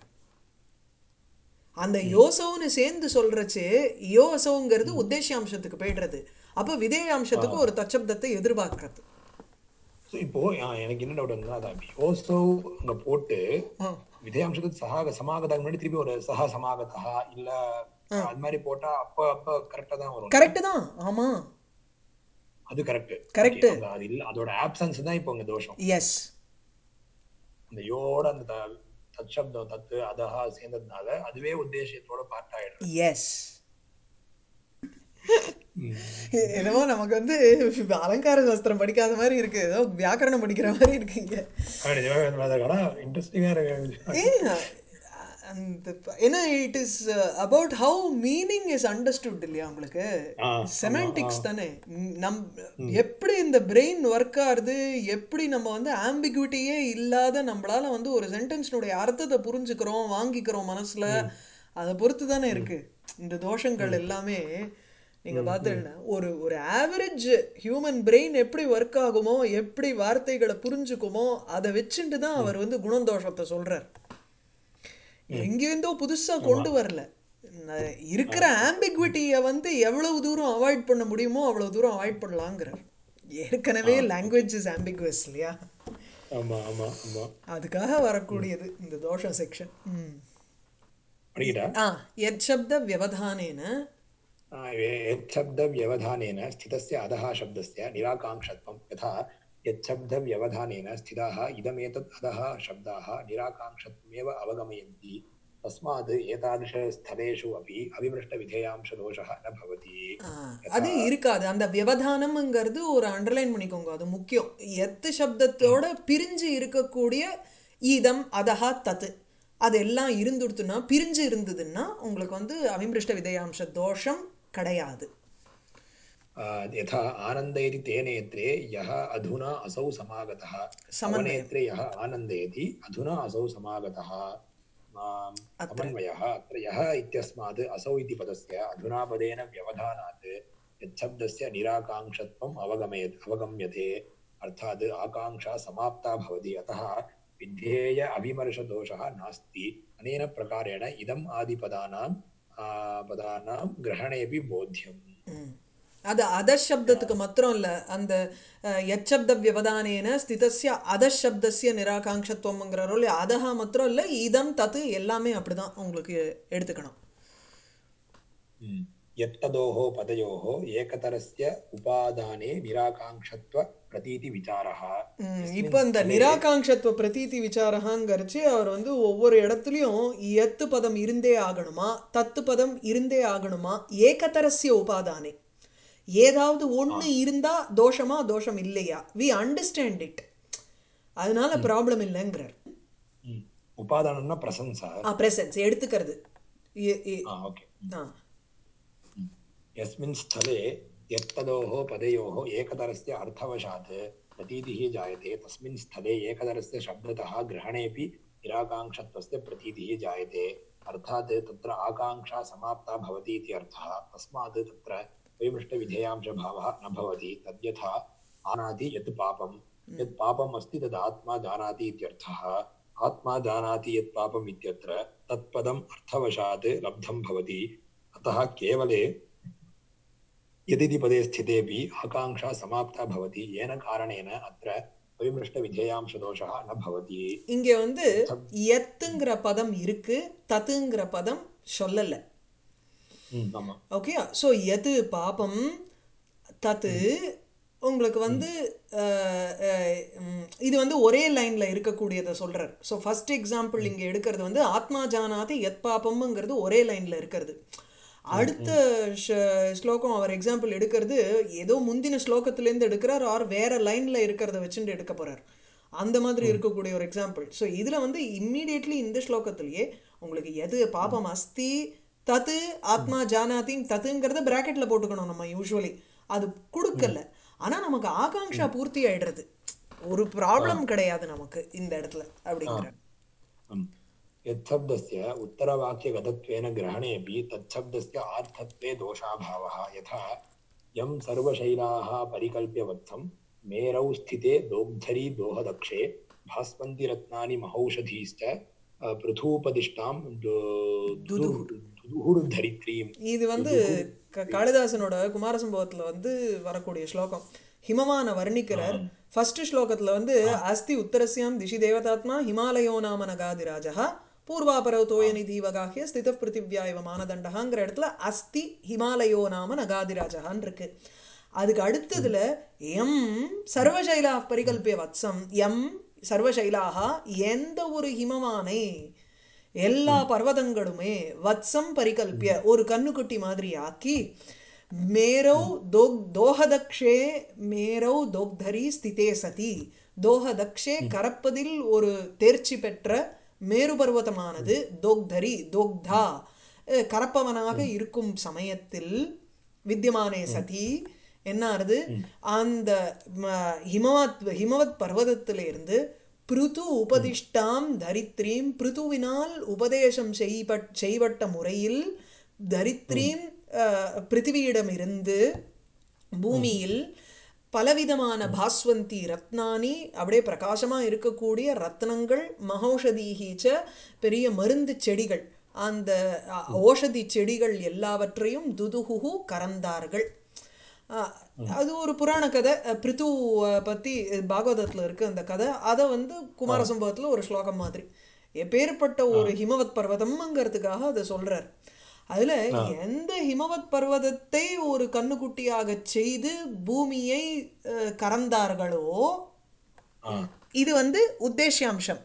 அந்த யோசவுன்னு சேர்ந்து சொல்றச்சு யோ அசவுங்கிறது உத்தேசியாம்சத்துக்கு போயிடுறது அப்போ விதேயாம்சத்துக்கு ஒரு தச்சப்தத்தை எதிர்பார்க்கறது So, இப்போ ஆ, எனக்கு என்ன டவுட் வந்து அதான் யோசோ அங்க போட்டு விதயாம்சத்துக்கு சகாக சமாகதாக்கு முன்னாடி திருப்பி ஒரு சஹா சமாகதா இல்ல அது மாதிரி போட்டா அப்ப அப்ப கரெக்டா தான் வரும் கரெக்டு தான் ஆமா அது கரெக்ட் Correct. அது இல்ல அதோட ஆப்சன்ஸ் தான் இப்போ இங்க தோஷம் எஸ் அந்த யோட அந்த த- தற்சப்தம் தத்து அதஹா சேர்ந்ததுனால அதுவே உத்தேசத்தோட பார்ட் ஆயிடுது எஸ் என்னமோ நமக்கு வந்து அலங்கார சாஸ்திரம் படிக்காத மாதிரி இருக்கு ஏதோ வியாக்கரணம் படிக்கிற மாதிரி இருக்குங்க இன்ட்ரெஸ்டிங்கா இருக்கு ஏன் அந்த ஏன்னா it is about how meaning is understood இல்லையா உங்களுக்கு ஆ, செமெண்டிக்ஸ் தானே ம், நம் எப்படி இந்த பிரெயின் ஒர்க் ஆகுது எப்படி நம்ம வந்து ஆம்பிகுவிட்டியே இல்லாத நம்மளால வந்து ஒரு சென்டென்ஸ்னுடைய அர்த்தத்தை புரிஞ்சுக்கிறோம் வாங்கிக்கிறோம் மனசுல அதை பொறுத்து தானே இருக்கு இந்த தோஷங்கள் எல்லாமே நீங்க பார்த்துருங்க ஒரு ஒரு ஆவரேஜ் ஹியூமன் பிரெயின் எப்படி ஒர்க் ஆகுமோ எப்படி வார்த்தைகளை புரிஞ்சுக்குமோ அதை வச்சுட்டு தான் அவர் வந்து குணந்தோஷத்தை சொல்றார் எங்கேருந்தோ புதுசா கொண்டு வரல ந- இருக்கிற ஆம்பிகுவிட்டியை வந்து எவ்வளவு தூரம் அவாய்ட் பண்ண முடியுமோ அவ்வளவு தூரம் அவாய்ட் பண்ணலாங்கிறார் ஏற்கனவே லாங்குவேஜ் இஸ் ஆம்பிகுவஸ் இல்லையா ஆமா ஆமா ஆமா அதுக்காக வரக்கூடியது இந்த தோஷ செக்ஷன் படிக்கிட்டா ஆ எத் சப்த வியவதானேன यच्छब्दव्यवधानेन स्थितस्य अधः शब्दस्य निराकाङ्क्षत्वं यथा यच्छब्दव्यवधानेन स्थिताः इदमेतत् अधः शब्दाः निराकाङ्क्षत्वमेव अवगमयन्ति तस्मात् एतादृशस्थलेषु अपि अविमृष्टविधेयांशदोषः न भवति ஆ, அது இருக்காது அந்த வியவதானம்ங்கிறது ஒரு அண்டர்லைன் பண்ணிக்கோங்க அது முக்கியம் எத்து சப்தத்தோட பிரிஞ்சு இருக்கக்கூடிய ஈதம் அதஹா தத்து அதெல்லாம் இருந்துடுத்துன்னா பிரிஞ்சு இருந்ததுன்னா உங்களுக்கு வந்து அவிமிருஷ்ட விதயாம்ச தோஷம் கிடையாது आ, यथा आनन्दयति ते नेत्रे यः अधुना असौ समागतः समन्वयम्। समनेत्रे यः आनन्दयति अधुना असौ समागतः आम्, समन्वयः अत्र यः इत्यस्मात् असौ इति पदस्य अधुना पदेन व्यवधानात् यच्छब्दस्य निराकाङ्क्षत्वम् अवगमयत् अवगम्यते अर्थात् आकाङ्क्षा समाप्ता भवति अतः विध्येय अविमर्शदोषः नास्ति अनेन प्रकारेण इदम् आदिपदानां आ, पदानां ग्रहणेऽपि बोध्यम् ம். அது அதசப்தத்துக்கு மாத்திரம் இல்லை அந்த அஹ், எச்சப்த வியவதானேன ஸ்திதஸ்ய அதசப்தஸ்ய நிராகாங்ஷத்துவம்ங்கிற ரோல் அதஹா மாத்திரம் இல்லை இதம் தத்து எல்லாமே அப்படிதான் உங்களுக்கு எடுத்துக்கணும் ம். यत्तदोः पदयोः एकतरस्य उपादाने निराकाङ्क्षत्व प्रतीतिविचारः ம், यस्मिन् இப்போ இந்த स्थले நிராகாங்ஷத்துவ பிரதீதி விசாரகாங்கிறச்சு அவர் வந்து ஒவ்வொரு இடத்துலையும் எத்து பதம் இருந்தே ஆகணுமா தத்து பதம் இருந்தே ஆகணுமா ஏகதரஸ்ய உபாதானே ஏதாவது ஒன்று இருந்தா தோஷமா தோஷம் இல்லையா வி அண்டர்ஸ்டாண்ட் இட் அதனால ப்ராப்ளம் இல்லைங்கிறார் ம். உபாதானம்னா பிரசன்ஸா ஆ பிரசன்ஸ் எடுத்துக்கிறது ஏ- ஏ- ஆ ஓகே ஆ यस्मिन् स्थले यत्तदोः पदयोः एकतरस्य अर्थवशात् प्रतीतिः जायते तस्मिन् स्थले एकतरस्य शब्दतः ग्रहणेऽपि निराकाङ्क्षत्वस्य प्रतीतिः जायते अर्थात् तत्र आकाङ्क्षा समाप्ता भवति इति अर्थः तस्मात् तत्र वैमृष्टविधेयांशभावः न भवति तद्यथा आनाति यत् पापं यत् पापम् अस्ति तद् आत्मा जानाति इत्यर्थः आत्मा जानाति यत् पापम् इत्यत्र तत्पदम् अर्थवशात् लब्धं भवति अतः केवले यदिति पदे स्थितेऽपि आकाङ्क्षा समाप्ता भवति येन कारणेन अत्र वैमृष्टविधेयांशदोषः न भवति இங்கே வந்து எத்துங்கிற பதம் இருக்கு தத்துங்கிற பதம் சொல்லலை ம், ஆமா ஓகே ஸோ எது பாபம் தத்து உங்களுக்கு வந்து அஹ், அஹ், ம், இது வந்து ஒரே லைன்ல இருக்கக்கூடியதை சொல்றார் ஸோ ஃபர்ஸ்ட் எக்ஸாம்பிள் இங்க எடுக்கிறது வந்து ஆத்மா ஜானாதி எத் பாபம்ங்கிறது ஒரே லைன்ல இருக்கிறது அடுத்த ஷ- ஸ்லோகம் அவர் எக்ஸாம்பிள் எடுக்கிறது ஏதோ முந்தின ஸ்லோகத்திலேருந்து எடுக்கிறார் ஆர் வேற லைன்ல இருக்கிறத வச்சுட்டு எடுக்க போறார் அந்த மாதிரி இருக்கக்கூடிய ஒரு எக்ஸாம்பிள் ஸோ இதில் வந்து இம்மீடியட்லி இந்த ஸ்லோகத்திலேயே உங்களுக்கு எது பாபம் அஸ்தி தத்து ஆத்மா ஜானாதிங் தத்துங்கிறத பிராக்கெட்ல போட்டுக்கணும் நம்ம யூஸ்வலி அது கொடுக்கல ஆனா நமக்கு ஆகாங்ஷா பூர்த்தி ஆயிடுறது ஒரு ப்ராப்ளம் கிடையாது நமக்கு இந்த இடத்துல அப்படிங்கிற म्. यत्शब्दस्य उत्तरवाक्यगतत्वेन ग्रहणेऽपि तत्शब्दस्य आर्थत्वे दोषाभावः यथा यं सर्वशैलाः परिकल्प्य वत्सं मेरौ स्थिते दोग्धरी दोहदक्षे भास्वन्ति रत्नानि महौषधीश्च अ, पृथूपदिष्टां दुदुहुर्धरित्रीम् இது வந்து க- காளிதாசனோட குமாரசம்பவத்துல வந்து வரக்கூடிய ஸ்லோகம் ஹிமவான வர்ணிக்கிறார் ஃபர்ஸ்ட் ஸ்லோகத்துல வந்து அஸ்தி உத்தரஸ்யாம் திசி தேவதாத்மா ஹிமாலயோ நாம நகாதிராஜா பூர்வாபரவ தோயனி தீவகாகிய ஸ்தித பிருத்திவ்யா இவ மானதண்டகாங்கிற இடத்துல அஸ்தி ஹிமாலயோ நாம நகாதிராஜகான் இருக்கு அதுக்கு அடுத்ததுல எம் சர்வசைலா பரிகல்பிய வத்சம் எம் சர்வசைலாக எந்த ஒரு ஹிமவானை எல்லா பர்வதங்களுமே வத்சம் பரிகல்பிய ஒரு கண்ணுக்குட்டி மாதிரி ஆக்கி மேரௌ தோக் தோஹதக்ஷே மேரௌ தோக்தரி ஸ்திதே சதி தோஹதக்ஷே கரப்பதில் ஒரு தேர்ச்சி பெற்ற மேரு பர்வதமானது தோக்தரி தோக்தா அஹ், கரப்பவனாக இருக்கும் சமயத்தில் வித்யமானே சதி என்ன ஆறுது அந்த ம, ஹிமவத் ஹிமவத் பர்வதத்திலிருந்து பிருது உபதிஷ்டாம் தரித்ரீம் பிருதுவினால் உபதேசம் செய்பட் செய்வட்ட முறையில் தரித்ரீம் அஹ், பிருத்திவியிடமிருந்து பூமியில் பலவிதமான பாஸ்வந்தி ரத்னானி அப்படியே பிரகாசமா இருக்கக்கூடிய ரத்னங்கள் மகௌஷதீகீச்ச பெரிய மருந்து செடிகள் அந்த அ, ஓஷதி செடிகள் எல்லாவற்றையும் துதுகுகு கறந்தார்கள் அஹ், அது ஒரு புராண கதை அஹ், பிருத்து அஹ், பத்தி பாகவதத்துல இருக்கு அந்த கதை அதை வந்து குமார சம்பவத்துல ஒரு ஸ்லோகம் மாதிரி எப்பேற்பட்ட ஒரு ஹிமவத் பர்வதம்ங்கிறதுக்காக அதை சொல்றார் அதுல எந்த ஹிமவத் பர்வதத்தை ஒரு கண்ணுக்குட்டியாக செய்து பூமியை அஹ், கறந்தார்களோ இது வந்து உத்தேசியாம்சம்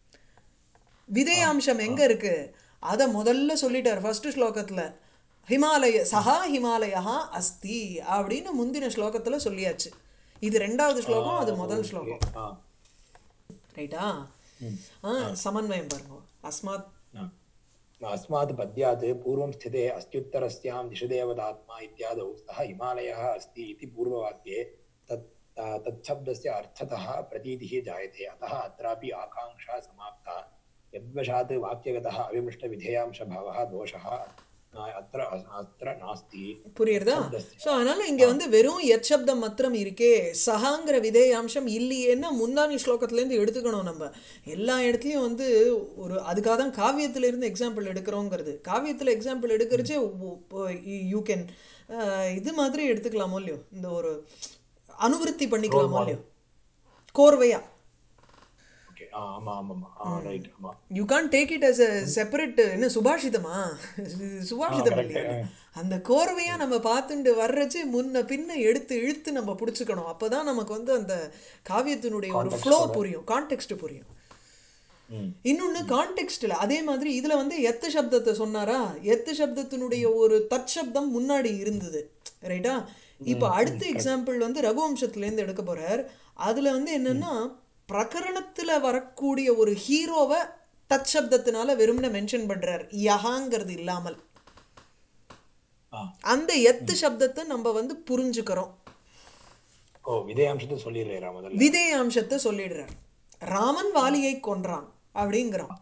விதேயாம்சம் எங்க இருக்கு அத முதல்ல சொல்லிட்டார் ஃபர்ஸ்ட் ஸ்லோகத்துல ஹிமாலய சஹா ஹிமாலயா அஸ்தி அப்படின்னு முந்தின ஸ்லோகத்துல சொல்லியாச்சு இது ரெண்டாவது ஸ்லோகம் அது முதல் ஸ்லோகம் ஆ ரைட்டா ஆ சமன்வயம் பாருங்க அஸ்மாத் न अस्मात् पद्यात् पूर्वं स्थिते अस्त्युत्तरस्यां दिशदेवतात्मा इत्यादौ सः हिमालयः अस्ति इति पूर्ववाक्ये तत् तच्छब्दस्य अर्थतः प्रतीतिः जायते अतः अत्रापि आकाङ्क्षा समाप्ता यद्वशात् वाक्यगतः अविमृष्टविधेयांशभावः दोषः अ, अत्र अत्र नास्ति புரியுறதா शब्दस्य ஸோ அதனால இங்க வந்து வெறும் எச்சப்தம் மாத்திரம் இருக்கே சஹாங்கிற விதேயாம்சம் இல்லையேன்னா முந்தானி ஸ்லோகத்திலேருந்து எடுத்துக்கணும் நம்ம எல்லா இடத்துலையும் வந்து ஒரு அதுக்காக தான் காவியத்துல இருந்து எக்ஸாம்பிள் எடுக்கிறோங்கிறது காவியத்துல எக்ஸாம்பிள் எடுக்கிறச்சே யூ கேன் இது மாதிரி எடுத்துக்கலாமோ இல்லையோ இந்த ஒரு அனுவிருத்தி பண்ணிக்கலாமோ இல்லையோ கோர்வையா ஓகே ஆ ஆமாம் ஆமாம் ஆ ரைட் ஆமாம் you can take it as a separate என்ன சுபாஷிதமா இது சுபாஷிதம் correct. இல்லையா அந்த கோர்வையா நம்ம பார்த்துட்டு வர்றச்சு முன்ன பின்ன எடுத்து இழுத்து நம்ம பிடிச்சுக்கணும் அப்பதான் நமக்கு வந்து அந்த காவியத்தினுடைய ஒரு ஃப்ளோ புரியும் கான்டெக்ட் புரியும் ம் இன்னொன்னு கான்டெக்ஸ்ட்ல அதே மாதிரி இதுல வந்து எத்து சப்தத்தை சொன்னாரா எத்து சப்தத்தினுடைய ஒரு தற்சப்தம் முன்னாடி இருந்தது ரைட்டா இப்போ அடுத்த எக்ஸாம்பிள் வந்து ரகுவம்சத்துல இருந்து எடுக்க போறார் அதுல வந்து என்னன்னா பிரகரணத்துல வரக்கூடிய ஒரு ஹீரோவை தற்சப்தத்தினால வெறும்னு மென்ஷன் பண்றார் யஹாங்கிறது இல்லாமல் ஆ அந்த எத்து சப்தத்தை நம்ம வந்து புரிஞ்சுக்கிறோம் ஓ விதயாம்சத்தை சொல்லிடுறா முதல்ல விதேயாம்சத்தை சொல்லிடுறார் ராமன் வாலியை கொன்றான் அப்படிங்கிறான்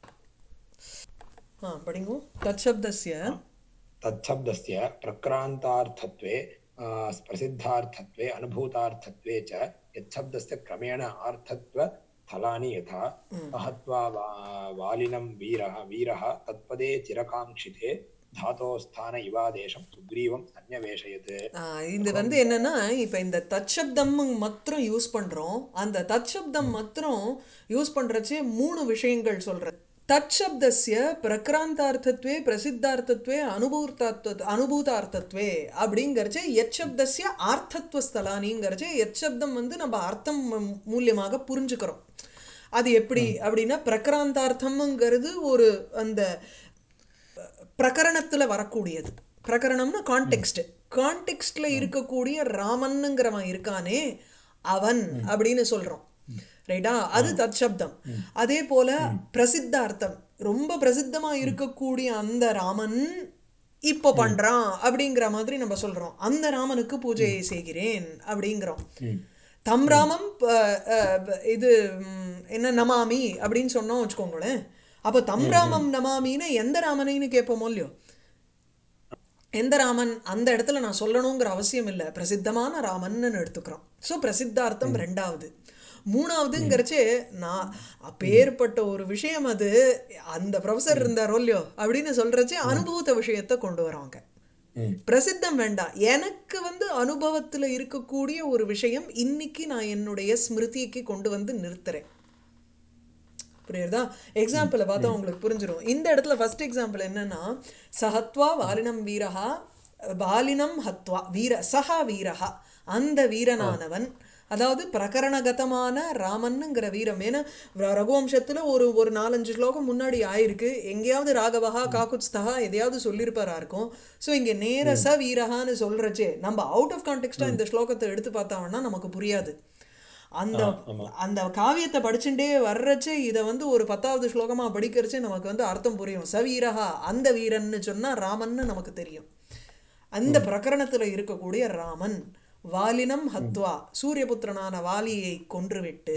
ஆ படிங்க தற்சப்தஸ்ய तच्छब्दस्य प्रक्रान्तार्थत्वे आ, प्रसिद्धार्थत्वे अनुभूतार्थत्वे च यच्छब्दस्य क्रमेण अर्थत्वफलानि यथा सहत्वा वा, वालिनं वीरः वीरः तत्पदे चिरकाङ्क्षिते धातोस्थान इवादेशं सुग्रीवं सन्न्यवेशयत् ஆ, இது வந்து என்னன்னா இப்போ இந்த தற்சப்தம் மாத்திரம் யூஸ் பண்றோம் அந்த தற்சப்தம் மாத்திரம் யூஸ் பண்றச்சே மூணு விஷயங்கள் சொல்றது தற்சப்தஸ்ய பிரக்ராந்தார்த்தத்வே பிரசித்தார்த்தத்வே அனுபூர்த்தார்த்த அனுபூதார்த்தத்வே அப்படிங்கிறச்சே எச்சப்தஸ்ய ஆர்த்தத்வ ஸ்தலானிங்கிறச்சே எச்சப்தம் வந்து நம்ம அர்த்தம் மூ- மூலியமாக புரிஞ்சுக்கிறோம் அது எப்படி அப்படின்னா பிரக்ராந்தார்த்தம்ங்கிறது ஒரு அந்த பிரகரணத்துல வரக்கூடியது பிரகரணம்னா கான்டெக்ஸ்ட் கான்டெக்ஸ்ட்ல இருக்கக்கூடிய ராமன்னுங்கிறவன் இருக்கானே அவன் அப்படின்னு சொல்றோம் ரைட்டா அது தற்சப்தம் அதே போல பிரசித்தார்த்தம் ரொம்ப பிரசித்தமா இருக்கக்கூடிய அந்த ராமன் இப்போ பண்றான் அப்படிங்கிற மாதிரி நம்ம சொல்றோம் அந்த ராமனுக்கு பூஜையை செய்கிறேன் அப்படிங்கிறோம் தம் ராமம் ப- அஹ், ப- இது ம், என்ன நமாமி அப்படின்னு சொன்னோம் வச்சுக்கோங்களேன் அப்போ தம் ராமம் நமாமின்னு எந்த ராமனைன்னு கேட்போமோ இல்லையோ எந்த ராமன் அந்த இடத்துல நான் சொல்லணுங்கிற அவசியம் இல்லை பிரசித்தமான ராமன்னு எடுத்துக்கிறோம் ஸோ பிரசித்தார்த்தம் ரெண்டாவது மூணாவதுங்கிறச்சே நான் அப்பேற்பட்ட ஒரு விஷயம் அது அந்த ப்ரொஃபஸர் இருந்தாரோ இல்லையோ அப்படின்னு சொல்றச்சே அனுபவத்த விஷயத்தை கொண்டு வராங்க ம் பிரசித்தம் வேண்டாம் எனக்கு வந்து அனுபவத்துல இருக்கக்கூடிய ஒரு விஷயம் இன்னைக்கு நான் என்னுடைய ஸ்மிருதிக்கு கொண்டு வந்து நிறுத்துறேன் புரியுறதா எக்ஸாம்பிளை பார்த்தா உங்களுக்கு புரிஞ்சிடும் இந்த இடத்துல ஃபர்ஸ்ட் எக்ஸாம்பிள் என்னன்னா சஹத்வா வாலினம் வீரஹா வாலினம் ஹத்வா வீர சஹா வீரஹா அந்த வீரனானவன் அதாவது பிரகரணகதமான ராமன்னுங்கிற வீரம் ஏன்னா ர- ரகுவம்சத்துல ஒரு ஒரு நாலஞ்சு ஸ்லோகம் முன்னாடி ஆயிருக்கு எங்கேயாவது ராகவஹா காக்குத்ஸ்தகா எதையாவது சொல்லியிருப்பாரா இருக்கும் ஸோ இங்க நேர ச வீரஹான்னு சொல்றச்சே நம்ம அவுட் ஆஃப் கான்டெக்ஸ்டா இந்த ஸ்லோகத்தை எடுத்து பார்த்தோம்னா நமக்கு புரியாது அந்த அந்த காவியத்தை படிச்சுட்டே வர்றச்சே இதை வந்து ஒரு பத்தாவது ஸ்லோகமா படிக்கிறச்சே நமக்கு வந்து அர்த்தம் புரியும் சவீரஹா அந்த வீரன்னு சொன்னா ராமன்னு நமக்கு தெரியும் அந்த பிரகரணத்துல இருக்கக்கூடிய ராமன் வாலினம் ஹத்வா சூரியபுத்திரனான வாலியை கொன்றுவிட்டு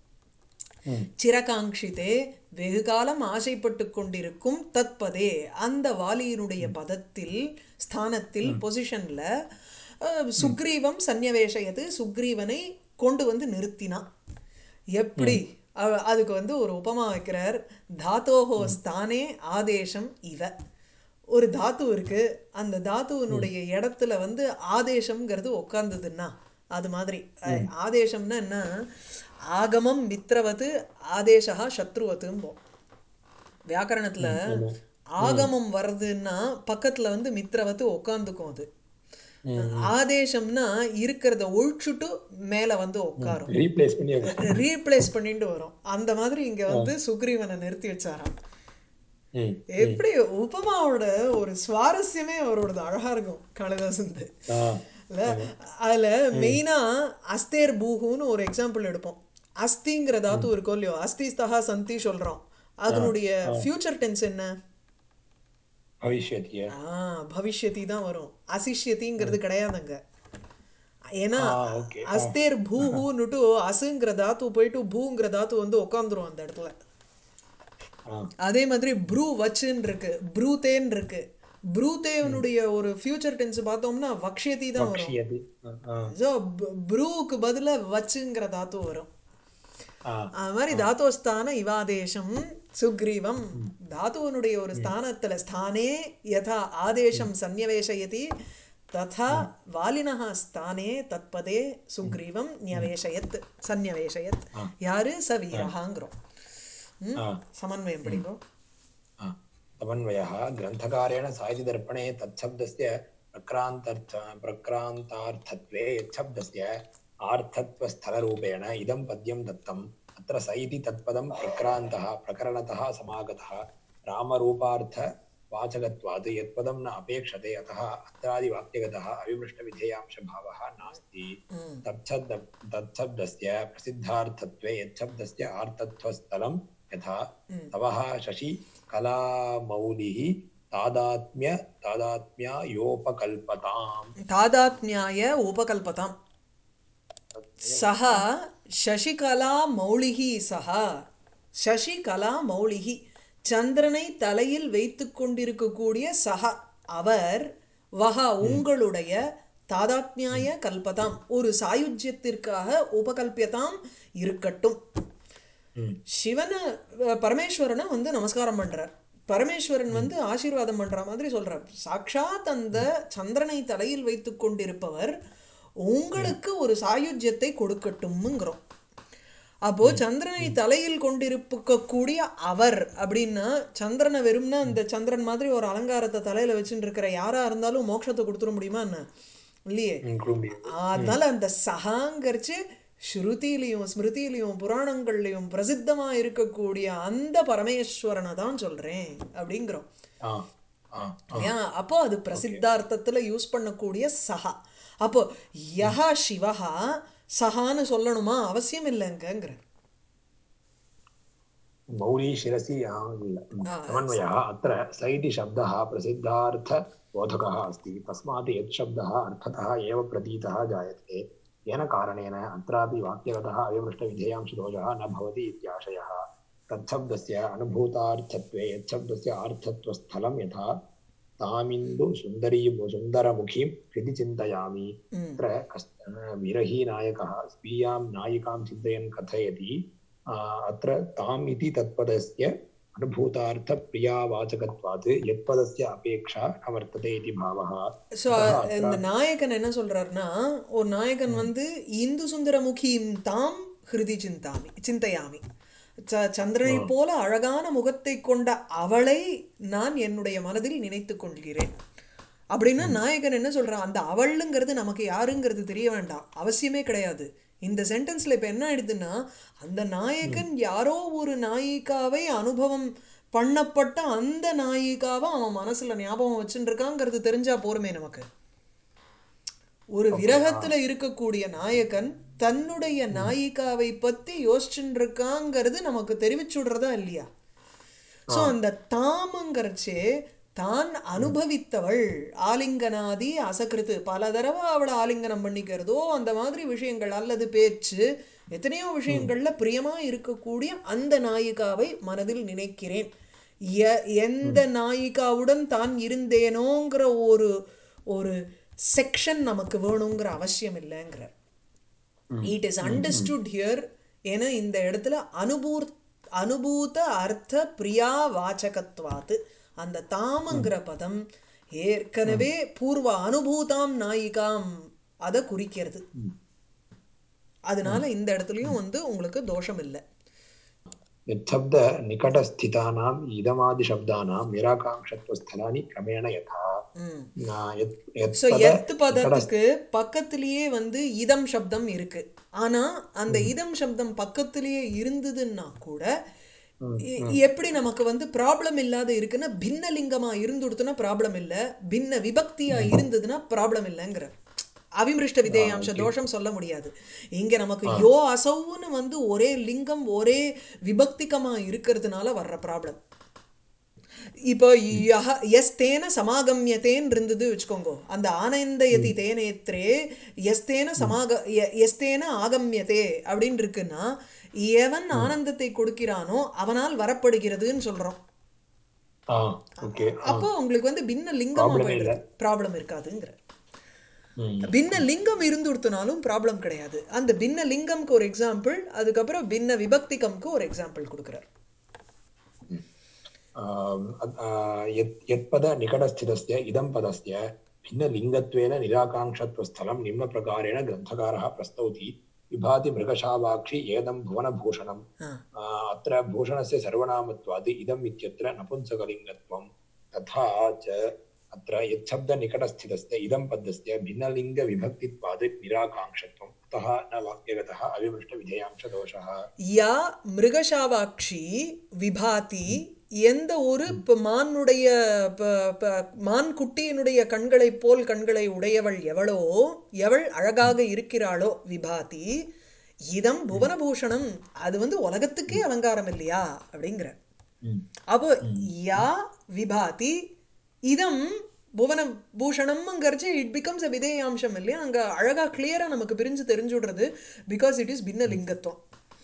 சிரகாங்ஷிதே வெகு காலம் ஆசைப்பட்டு கொண்டிருக்கும் தத்பதே அந்த வாலியினுடைய பதத்தில் ஸ்தானத்தில் பொசிஷன்ல சுக்ரீவம் சந்நிவேஷயது சுக்ரீவனை கொண்டு வந்து நிறுத்தினான் எப்படி அவ- அதுக்கு வந்து ஒரு உபமா வைக்கிறார் தாத்தோஹோ ஸ்தானே ஆதேசம் இவ ஒரு தாத்து இருக்கு அந்த தாத்துவனுடைய இடத்துல வந்து ஆதேசம்ங்கிறது உட்கார்ந்ததுன்னா அது மாதிரி அஹ், ஆதேசம்னா என்ன ஆகமம் மித்ரவத்து ஆதேசா சத்ருவத்தும்போம் வியாக்கரணத்துல ஆகமம் வர்றதுன்னா பக்கத்துல வந்து மித்ரவத்து உட்காந்துக்கும் அது ஆதேசம்னா இருக்கிறத ஒழிச்சுட்டு மேல வந்து உட்காரும் ரீப்ளேஸ் பண்ணி வைப்போம். ரீப்ளேஸ் பண்ணிட்டு வரும் அந்த மாதிரி இங்க வந்து சுக்ரீவனை நிறுத்தி வச்சாராம் ம் எப்படி உபமாவோட ஒரு சுவாரஸ்யமே அவரோடது அழகா இருக்கும் காளிதாசன்து ஆ இல்ல அதுல மெயினா அஸ்தேர் பூஹுன்னு ஒரு எக்ஸாம்பிள் எடுப்போம் அஸ்திங்கிற தாத்து இருக்கோ இல்லையோ அஸ்தி ஸ்தகா சந்தி சொல்றோம் அதனுடைய ஃபியூச்சர் டென்ஸ் என்ன பவிஷ்யத்திய ஆ பவிஷ்யதி தான் வரும் அசிஷ்யதிங்கிறது கிடையாதுங்க ஏன்னா ஆ, okay. ஆ. அஸ்தேர் பூஹுன்னுட்டு அசுங்கிற தாத்து போயிட்டு பூங்கிற தாத்து வந்து உட்காந்துரும் அந்த இடத்துல ஆ அதே மாதிரி ப்ரூ வச்சுன்னு இருக்கு ப்ரூதேன் இருக்கு ப்ரூதேவனுடைய ஒரு ஃபியூச்சர் டென்ஸ் பார்த்தோம்னா வக்ஷயதி தான் வரும் பக்ஷியதி ஆ ஸோ ப்ரூவுக்கு பதிலா வச்சுங்கிற தாத்து வரும் ஆ அது மாதிரி தாத்தோஸ்தான இவாதேசம் சுக்ரீவம் தாத்துவனுடைய ஒரு ஸ்தானத்துல ஸ்தானே யதா ஆதேசம் சந்நிவேஷயதி ததா வாலினः ஸ்தானே தத்பதே சுக்ரீவம் ன்யவேஷயத் சந்நிவேஷயத் யாரு ச வீரஹாங்கிறோம் ம்? ஆ. சமன்வயம் படிக்கும் आ, समन्वयः ग्रन्थकारेण साहित्यदर्पणे तत्शब्दस्य प्रक्रान्तर्थ प्रक्रान्तार्थत्वे यच्छब्दस्य आर्थत्वस्थलरूपेण इदं पद्यं दत्तम् अत्र स इति तत्पदं प्रक्रान्तः प्रकरणतः समागतः रामरूपार्थवाचकत्वात् यत्पदं न अपेक्षते अतः अत्रादिवाक्यगतः अविमृष्टविधेयांशभावः नास्ति तत्शब्द तत्शब्दस्य प्रसिद्धार्थत्वे यच्छब्दस्य आर्थत्वस्थलं यथा तवः शशिकलामौलिः तादात्म्य तादात्म्यायोपकल्पताम् தாதாத்மியாய உபகல்பதாம் சஹ சசிகலா மௌலிகி சஹ சசிகலா மௌலிகி சந்திரனை தலையில் வைத்து கொண்டிருக்கக்கூடிய சஹ அவர் வஹா உங்களுடைய தாதாத்மியாய கல்பதாம் ஒரு சாயுஜ்யத்திற்காக உபகல்பியதாம் இருக்கட்டும் சிவனை அஹ், பரமேஸ்வரனை வந்து நமஸ்காரம் பண்றார் பரமேஸ்வரன் வந்து ஆசீர்வாதம் பண்ற மாதிரி சொல்றார் சாக்ஷாத் அந்த சந்திரனை தலையில் வைத்துக் கொண்டிருப்பவர் உங்களுக்கு ஒரு சாயுஜ்யத்தை கொடுக்கட்டும்ங்கிறோம் அப்போ சந்திரனை தலையில் கொண்டிருக்கக்கூடிய அவர் அப்படின்னா சந்திரனை வெறும்னா அந்த சந்திரன் மாதிரி ஒரு அலங்காரத்தை தலையில வச்சுட்டு இருக்கிற யாரா இருந்தாலும் மோட்சத்தை கொடுத்துட முடியுமா என்ன இல்லையே அதனால அந்த சகாங்கரிச்சு ஸ்ருதியிலையும் ஸ்மிருதியிலையும் புராணங்கள்லையும் பிரசித்தமா இருக்கக்கூடிய அந்த பரமேஸ்வரனை தான் சொல்றேன் அப்படிங்கிறோம் இல்லையா அப்போ அது பிரசித்தார்த்தத்துல யூஸ் பண்ணக்கூடிய சஹா அப்போ யஹா சிவஹா சஹான்னு சொல்லணுமா அவசியம் இல்லைங்கிறார் मौली शिरसि आ, समन्वयः अत्र स इति शब्दः प्रसिद्धार्थबोधकः अस्ति तस्मात् यत् शब्दः अर्थतः एव प्रतीतः जायते येन कारणेन अत्रापि वाक्यगतः अविमृष्टविधेयांशदोषः न भवति इत्याशयः तत्शब्दस्य अनुभूतार्थत्वे यच्छब्दस्य आर्थत्वस्थलं यथा तामिन्दु सुन्दरी सुन्दरमुखीं हृदि चिन्तयामि अत्र कश् विरही नायकः स्वीयां नायिकां चिन्तयन् कथयति आ, अत्र ताम् इति तत्पदस्य अनुभूतार्थप्रियावाचकत्वात् यत्पदस्य अपेक्षा न वर्तते इति भावः ஸோ अतः अत्र இந்த நாயகன் என்ன சொல்றாருன்னா ஒரு நாயகன் வந்து இந்து சுந்தரமுகியும் தாம் ஹிருதி சிந்தாமி சிந்தையாமி ச சந்திரனை போல அழகான முகத்தை கொண்ட அவளை நான் என்னுடைய மனதில் நினைத்து கொள்கிறேன் அப்படின்னா நாயகன் என்ன சொல்றான் அந்த அவளுங்கிறது நமக்கு யாருங்கிறது தெரிய வேண்டாம் அவசியமே கிடையாது இந்த சென்டென்ஸ்ல இப்ப என்ன ஆயிடுதுன்னா அந்த நாயகன் யாரோ ஒரு நாயிகாவை அனுபவம் பண்ணப்பட்ட அந்த நாயிகாவை அவன் மனசுல ஞாபகம் வச்சுட்டு இருக்காங்கிறது தெரிஞ்சா போருமே நமக்கு ஒரு விரகத்துல இருக்கக்கூடிய நாயகன் தன்னுடைய நாயிகாவை பத்தி யோசிச்சுட்டு இருக்காங்கிறது நமக்கு தெரிவிச்சுடுறதா இல்லையா சோ அந்த தாமங்கிறச்சே தான் அனுபவித்தவள் ஆலிங்கனாதி அசகிருத்து பல தடவை அவளை ஆலிங்கனம் பண்ணிக்கிறதோ அந்த மாதிரி விஷயங்கள் அல்லது பேச்சு எத்தனையோ விஷயங்கள்ல பிரியமா இருக்கக்கூடிய அந்த நாயிகாவை மனதில் நினைக்கிறேன் எ- எந்த நாயிகாவுடன் தான் இருந்தேனோங்கிற ஒரு ஒரு செக்ஷன் நமக்கு வேணுங்கிற அவசியம் இல்லைங்கிறார் இட் இஸ் அண்டர்ஸ்டுட் ஹியர் என இந்த இடத்துல அனுபூர் அனுபூத அர்த்த பிரியா வாச்சகத்வாத்து அந்த தாமங்கிற பதம் ஏற்கனவே பூர்வ அனுபூதாம் நாயிகாம் அதை குறிக்கிறது அதனால இந்த இடத்துலயும் வந்து உங்களுக்கு தோஷம் இல்லை यच्छब्दनिकटस्थितानाम् इदमादिशब्दानां निराकाङ्क्षत्वस्थलानि क्रमेण यथा ம் न यत् ஸோ यत्पद எத்து பதத்துக்கு பக்கத்திலேயே வந்து இதம் சப்தம் இருக்கு ஆனா அந்த இதம் சப்தம் பக்கத்திலேயே இருந்ததுன்னா கூட இ- எப்படி நமக்கு வந்து ப்ராப்ளம் இல்லாத இருக்குன்னா பின்ன லிங்கமா இருந்துடுத்துனா ப்ராப்ளம் இல்ல பின்ன விபக்தியா இருந்ததுன்னா ப்ராப்ளம் இல்லைங்கிற அவிமிருஷ்ட விதேயாம்ச தோஷம் சொல்ல முடியாது இங்க நமக்கு யோ அசவுன்னு வந்து ஒரே லிங்கம் ஒரே விபக்திகமா இருக்கிறதுனால வர்ற ப்ராப்ளம் இப்போ யஹ எஸ் தேன சமாகமியத்தேன்னு இருந்தது வச்சுக்கோங்க அந்த ஆனந்தயதி தேனேத்ரே எஸ் தேன சமாக எ- எஸ் தேன ஆகமியதே அப்படின்னு இருக்குன்னா எவன் ஆனந்தத்தை கொடுக்கிறானோ அவனால் வரப்படுகிறதுன்னு சொல்றோம் ஆ ஓகே அப்போ உங்களுக்கு வந்து பின்ன லிங்கமா Problem இல்ல. போயிடுது ப்ராப்ளம் இருக்காதுங்கிற ம் பின்ன லிங்கம் இருந்துடுத்தினாலும் ப்ராப்ளம் கிடையாது அந்த பின்ன லிங்கம்க்கு ஒரு எக்ஸாம்பிள் அதுக்கப்புறம் பின்ன விபக்திகம்க்கு ஒரு எக்ஸாம்பிள் கொடுக்குறார் आम्, अ- आ, यत् यत्पदनिकटस्थितस्य इदं पदस्य भिन्नलिङ्गत्वेन निराकाङ्क्षत्वस्थलं निम्नप्रकारेण ग्रन्थकारः प्रस्तौति विभाति मृगशावाक्षि एदं भुवनभूषणम् ஆ आ, अत्र भूषणस्य सर्वनामत्वात् इदम् इत्यत्र नपुंसकलिङ्गत्वं तथा च अत्र यच्छब्दनिकटस्थितस्य इदं पदस्य भिन्नलिङ्गविभक्तित्वात् निराकाङ्क्षत्वम् अतः न वाक्यगतः अविमृष्टविधेयांशदोषः யா மிருகசாவாட்சி விபாதி எந்த ஒரு இப்போ மானுடைய ப- ப- மான் குட்டியினுடைய கண்களைப் போல் கண்களை உடையவள் எவளோ எவள் அழகாக இருக்கிறாளோ விபாதி இதம் புவனபூஷணம் அது வந்து உலகத்துக்கே அலங்காரம் இல்லையா அப்படிங்கிற அப்போ யா விபாதி இதம் புவன பூஷணம்ங்கிறச்சு இட் பிகம்ஸ் அ விதேயாம்சம் இல்லையா அங்க அழகா கிளியரா நமக்கு பிரிஞ்சு தெரிஞ்சு விடுறது பிகாஸ் இட் இஸ் பின்ன லிங்கத்துவம்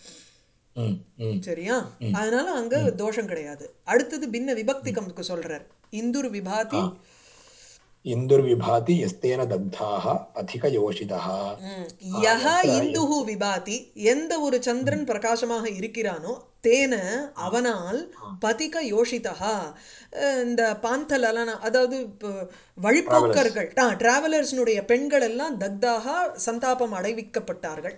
ம், ம். சரியா அதனால அங்க தோஷம் கிடையாது அடுத்தது பின்ன விபக்திகம்க்கு சொல்றார் இந்துர் விபாதி इन्दुर्विभाति यस्तेन दग्धाः अधिकयोषितः ம், யஹ இந்துஹு விபாதி எந்த ஒரு சந்திரன் பிரகாசமாக இருக்கிறானோ தேன அவனால் பதிக யோஷிதா அஹ் இந்த பாந்தலலன அதாவது இப்ப வழிப்போக்கர்கள் டிராவலர்ஸ்னுடைய பெண்கள் எல்லாம் தக்தாக சந்தாபம் அடைவிக்கப்பட்டார்கள்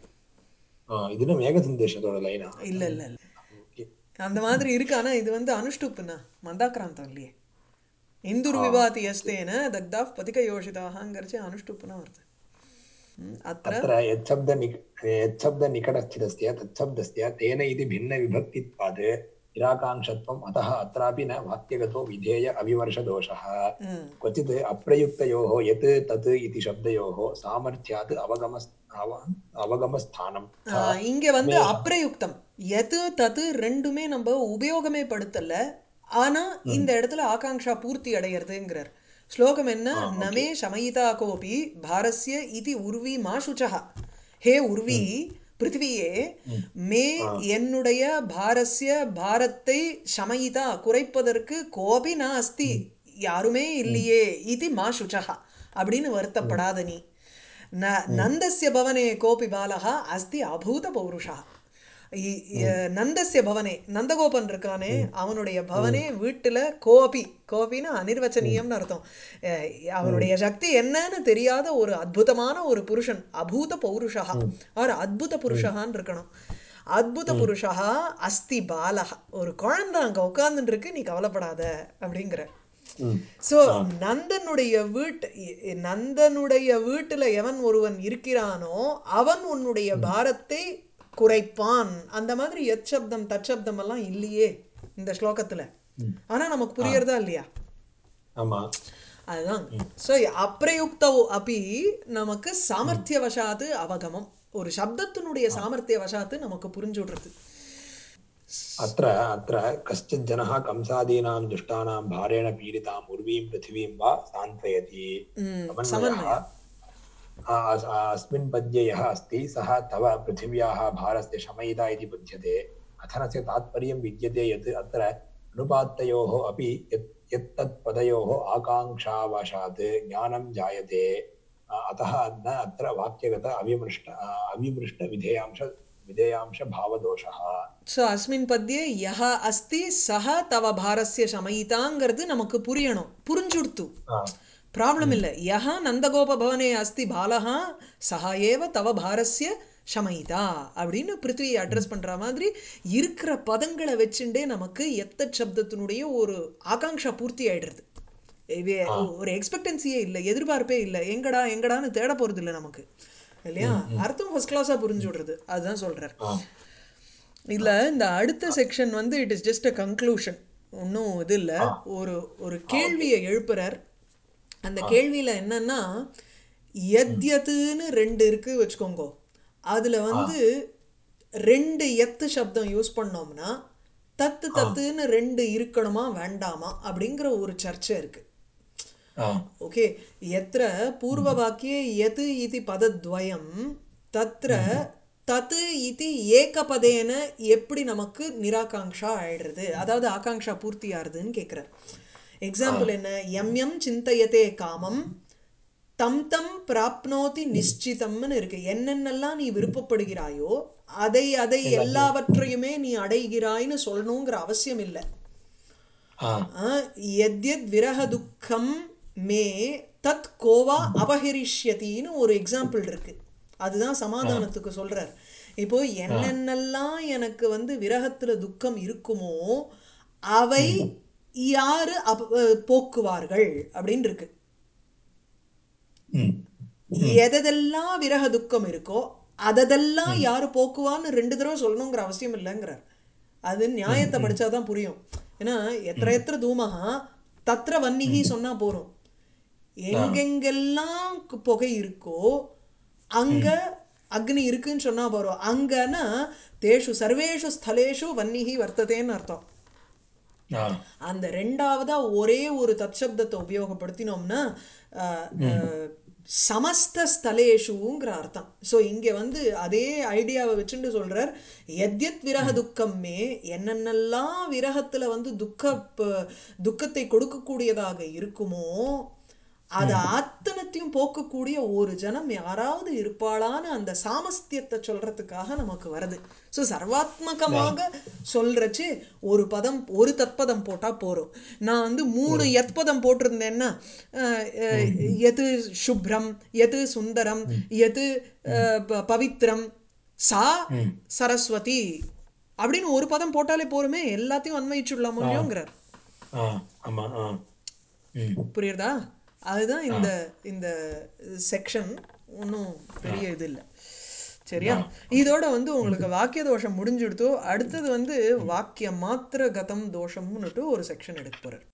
ஆ, இதுன்னு மேகசந்தேஷத்தோட லைனா இல்ல இல்ல இல்ல அந்த மாதிரி இருக்கு ஆனா இது வந்து அனுஷ்டுப்புனா மந்தாக்கிராந்தம் இல்லையே இந்துர் விபாதி எஸ்தேன தக்தா பதிக யோஷிதாகங்கிறச்சு அனுஷ்டுப்புனா வருது ம், அത്ര अत्र यच्छब्दनिक यच्छब्दनिकटस्थितस्य तच्छब्दस्य तेन इति भिन्नविभक्तित्वात् निराकाङ्क्षत्वम् अतः अत्रापि न वाक्यगतो विधेय अविमर्शदोषः ம் क्वचित् अप्रयुक्तयोः यत् तत् इति शब्दयोः सामर्थ्यात् अवगमस् अव- अवगमस्थानं ஆஹ் இங்க வந்து அப்ரயுக்தம் எது தது ரெண்டுமே நம்ம உபயோகமே படுத்தல ஆனா இந்த இடத்துல ஆகாங்ஷா பூர்த்தி அடையிறதுங்கிறார் ஸ்லோகம் என்ன நமே சமயிதா கோபி பாரஸ்ய இதி உர்வி மாசுச்சா ஹே உர்வி பிருத்திவியே மே என்னுடைய பாரஸ்ய பாரத்தை சமயிதா குறைப்பதற்கு கோபி ந அஸ்தி யாருமே இல்லையே இது மாசுச்சா அப்படின்னு வருத்தப்படாத நீ ந நந்தஸ்ய பவனே கோபி பாலகா அஸ்தி அபூத பௌருஷா இ- இ- நந்தஸ்ய பவனே நந்தகோபன் இருக்கானே அவனுடைய பவனே வீட்டுல கோபி கோபின்னு அனிர்வச்சனீயம்னு அர்த்தம் அஹ் அவனுடைய சக்தி என்னன்னு தெரியாத ஒரு அற்புதமான ஒரு புருஷன் அபூத பௌருஷா அவர் அத்புத புருஷகான்னு இருக்கணும் அத்புத புருஷா அஸ்தி பாலகா ஒரு குழந்தை அங்க உட்கார்ந்துட்டு இருக்கு நீ கவலைப்படாத அப்படிங்கிற சோ நந்தனுடைய வீட்டு இ- நந்தனுடைய வீட்டுல எவன் ஒருவன் இருக்கிறானோ அவன் உன்னுடைய பாரத்தை குறைப்பான் அந்த மாதிரி எச்சப்தம் தச்சப்தம் எல்லாம் இல்லையே இந்த ஸ்லோகத்துல ஆனா நமக்கு புரியறதா இல்லையா ஆமா அதுதான் ஸோ அப்பிரயுக்த அப்பி நமக்கு சாமர்த்தியவசாத்து அவகமம் ஒரு சப்தத்தினுடைய சாமர்த்தியவசாத்து நமக்கு புரிஞ்சு விடுறது अत्र अत्र कश्चित् जनः कंसादीनां दुष्टानां भारेण पीडिताम् उर्वीं पृथिवीं वा सान्त्वयति समन्वयः आ- आ- अस्मिन् पद्ये यः अस्ति सः तव पृथिव्याः भारस्य शमयिता इति बुध्यते कथनस्य तात्पर्यं विद्यते यत् अत्र अनुपात्तयोः अपि यत् यत्तत्पदयोः आकाङ्क्षावशात् ज्ञानं जायते अ- अतः न अत्र वाक्यगत अविमृष्ट अविमृष्टविधेयांश विधेयांशभावदोषः ஸோ அஸ்மின் பத்தியே யஹ அஸ்தி சஹ தவ பாரஸ்ய சமயிதாங்கிறது நமக்கு புரியணும் புரிஞ்சுடுத்து आ, ப்ராப்ளம் இல்லை யஹ நந்தகோப பவனே அஸ்தி பாலகா சஹா ஏவ தவ பாரஸ்ய சமயிதா அப்படின்னு பிருத்திவியை அட்ரஸ் பண்ற மாதிரி இருக்கிற பதங்களை வச்சுட்டே நமக்கு எத்த சப்தத்தினுடைய ஒரு ஆகாங்ஷா பூர்த்தி ஆயிடுறது இது ஒரு எக்ஸ்பெக்டன்சியே இல்லை எதிர்பார்ப்பே இல்லை எங்கடா எங்கடான்னு தேட போறது இல்லை நமக்கு இல்லையா அர்த்தம் ஃபர்ஸ்ட் கிளாஸா புரிஞ்சு விடுறது அதுதான் சொல்றார் आ, இதுல இந்த அடுத்த செக்ஷன் வந்து it is just a conclusion ஒன்றும் இது இல்லை ஒரு ஒரு கேள்வியை எழுப்புறார் அந்த கேள்வியில என்னன்னா எத்யத்துன்னு ரெண்டு இருக்கு வச்சுக்கோங்க அதுல வந்து ரெண்டு எத்து சப்தம் யூஸ் பண்ணோம்னா தத்து தத்துன்னு ரெண்டு இருக்கணுமா வேண்டாமா அப்படிங்கிற ஒரு சர்ச்சை இருக்கு आ, ஓகே எத்திர பூர்வவாக்கியே எது இது பதத்வயம் தத்ர தத்து இது ஏகபதேன எப்படி நமக்கு நிராகாங்ஷா ஆயிடுறது அதாவது ஆகாங்ஷா பூர்த்தி ஆறுதுன்னு கேட்குற எக்ஸாம்பிள் என்ன எம் எம் சிந்தையதே காமம் தம் தம் பிராப்னோதி நிச்சிதம்னு இருக்கு என்னென்னலாம் நீ விருப்பப்படுகிறாயோ அதை அதை எல்லாவற்றையுமே நீ அடைகிறாய்னு சொல்லணுங்கிற அவசியம் இல்லை आ, எத்யத் விரக துக்கம் மே தத் கோவா அபகரிஷ்யத்தின்னு ஒரு எக்ஸாம்பிள் இருக்கு அதுதான் சமாதானத்துக்கு சொல்றார் இப்போ என்னென்னலாம் எனக்கு வந்து விரகத்துல துக்கம் இருக்குமோ அவை யாரு அப் அஹ் போக்குவார்கள் அப்படின்னு இருக்கு ம் எதெல்லாம் விரக துக்கம் இருக்கோ அதெல்லாம் யாரு போக்குவான்னு ரெண்டு தடவை சொல்லணுங்கிற அவசியம் இல்லைங்கிறார் அது நியாயத்தை படிச்சாதான் புரியும் ஏன்னா எத்திர எத்திர தூமகா தத்திர வன்னிகி சொன்னா போறோம் எங்கெங்கெல்லாம் கு- புகை இருக்கோ அங்க அக்னி இருக்குன்னு சொன்னா போறோம் அங்கன்னா தேஷு சர்வேஷு ஸ்தலேஷு வன்னிகி வர்த்ததேன்னு அர்த்தம் ஆ அந்த ரெண்டாவதா ஒரே ஒரு தற்சப்தத்தை உபயோகப்படுத்தினோம்னா அஹ், அஹ், சமஸ்த ஸ்தலேஷுங்கிற அர்த்தம் ஸோ இங்க வந்து அதே ஐடியாவை வச்சுட்டு சொல்றார் எத்யத் விரக துக்கமே என்னென்னலாம் விரகத்துல வந்து துக்க ப- துக்கத்தை கொடுக்கக்கூடியதாக இருக்குமோ அது அத்தனத்தையும் போக்கக்கூடிய ஒரு ஜனம் யாராவது இருப்பாளான்னு அந்த சாமஸ்தியத்தை சொல்றதுக்காக நமக்கு வருது ஸோ சர்வாத்மகமாக சொல்றச்சு ஒரு பதம் ஒரு தத்பதம் போட்டா போறோம் நான் வந்து மூணு எத்பதம் போட்டிருந்தேன்னா அஹ், அஹ், எது சுப்ரம் எது சுந்தரம் எது அஹ், ப- பவித்ரம் சா சரஸ்வதி அப்படின்னு ஒரு பதம் போட்டாலே போருமே எல்லாத்தையும் அன்வயிச்சுடலாம் முடியுங்கிறார் ஆ ஆமா ஆ ம் புரியுறதா அதுதான் இந்த இந்த செக்ஷன் ஒன்றும் பெரிய இது இல்லை சரியா இதோட வந்து உங்களுக்கு வாக்கிய தோஷம் முடிஞ்சுடுத்தோ அடுத்தது வந்து வாக்கிய மாத்திர கதம் தோஷம்னுட்டு ஒரு செக்ஷன் எடுக்க போறார்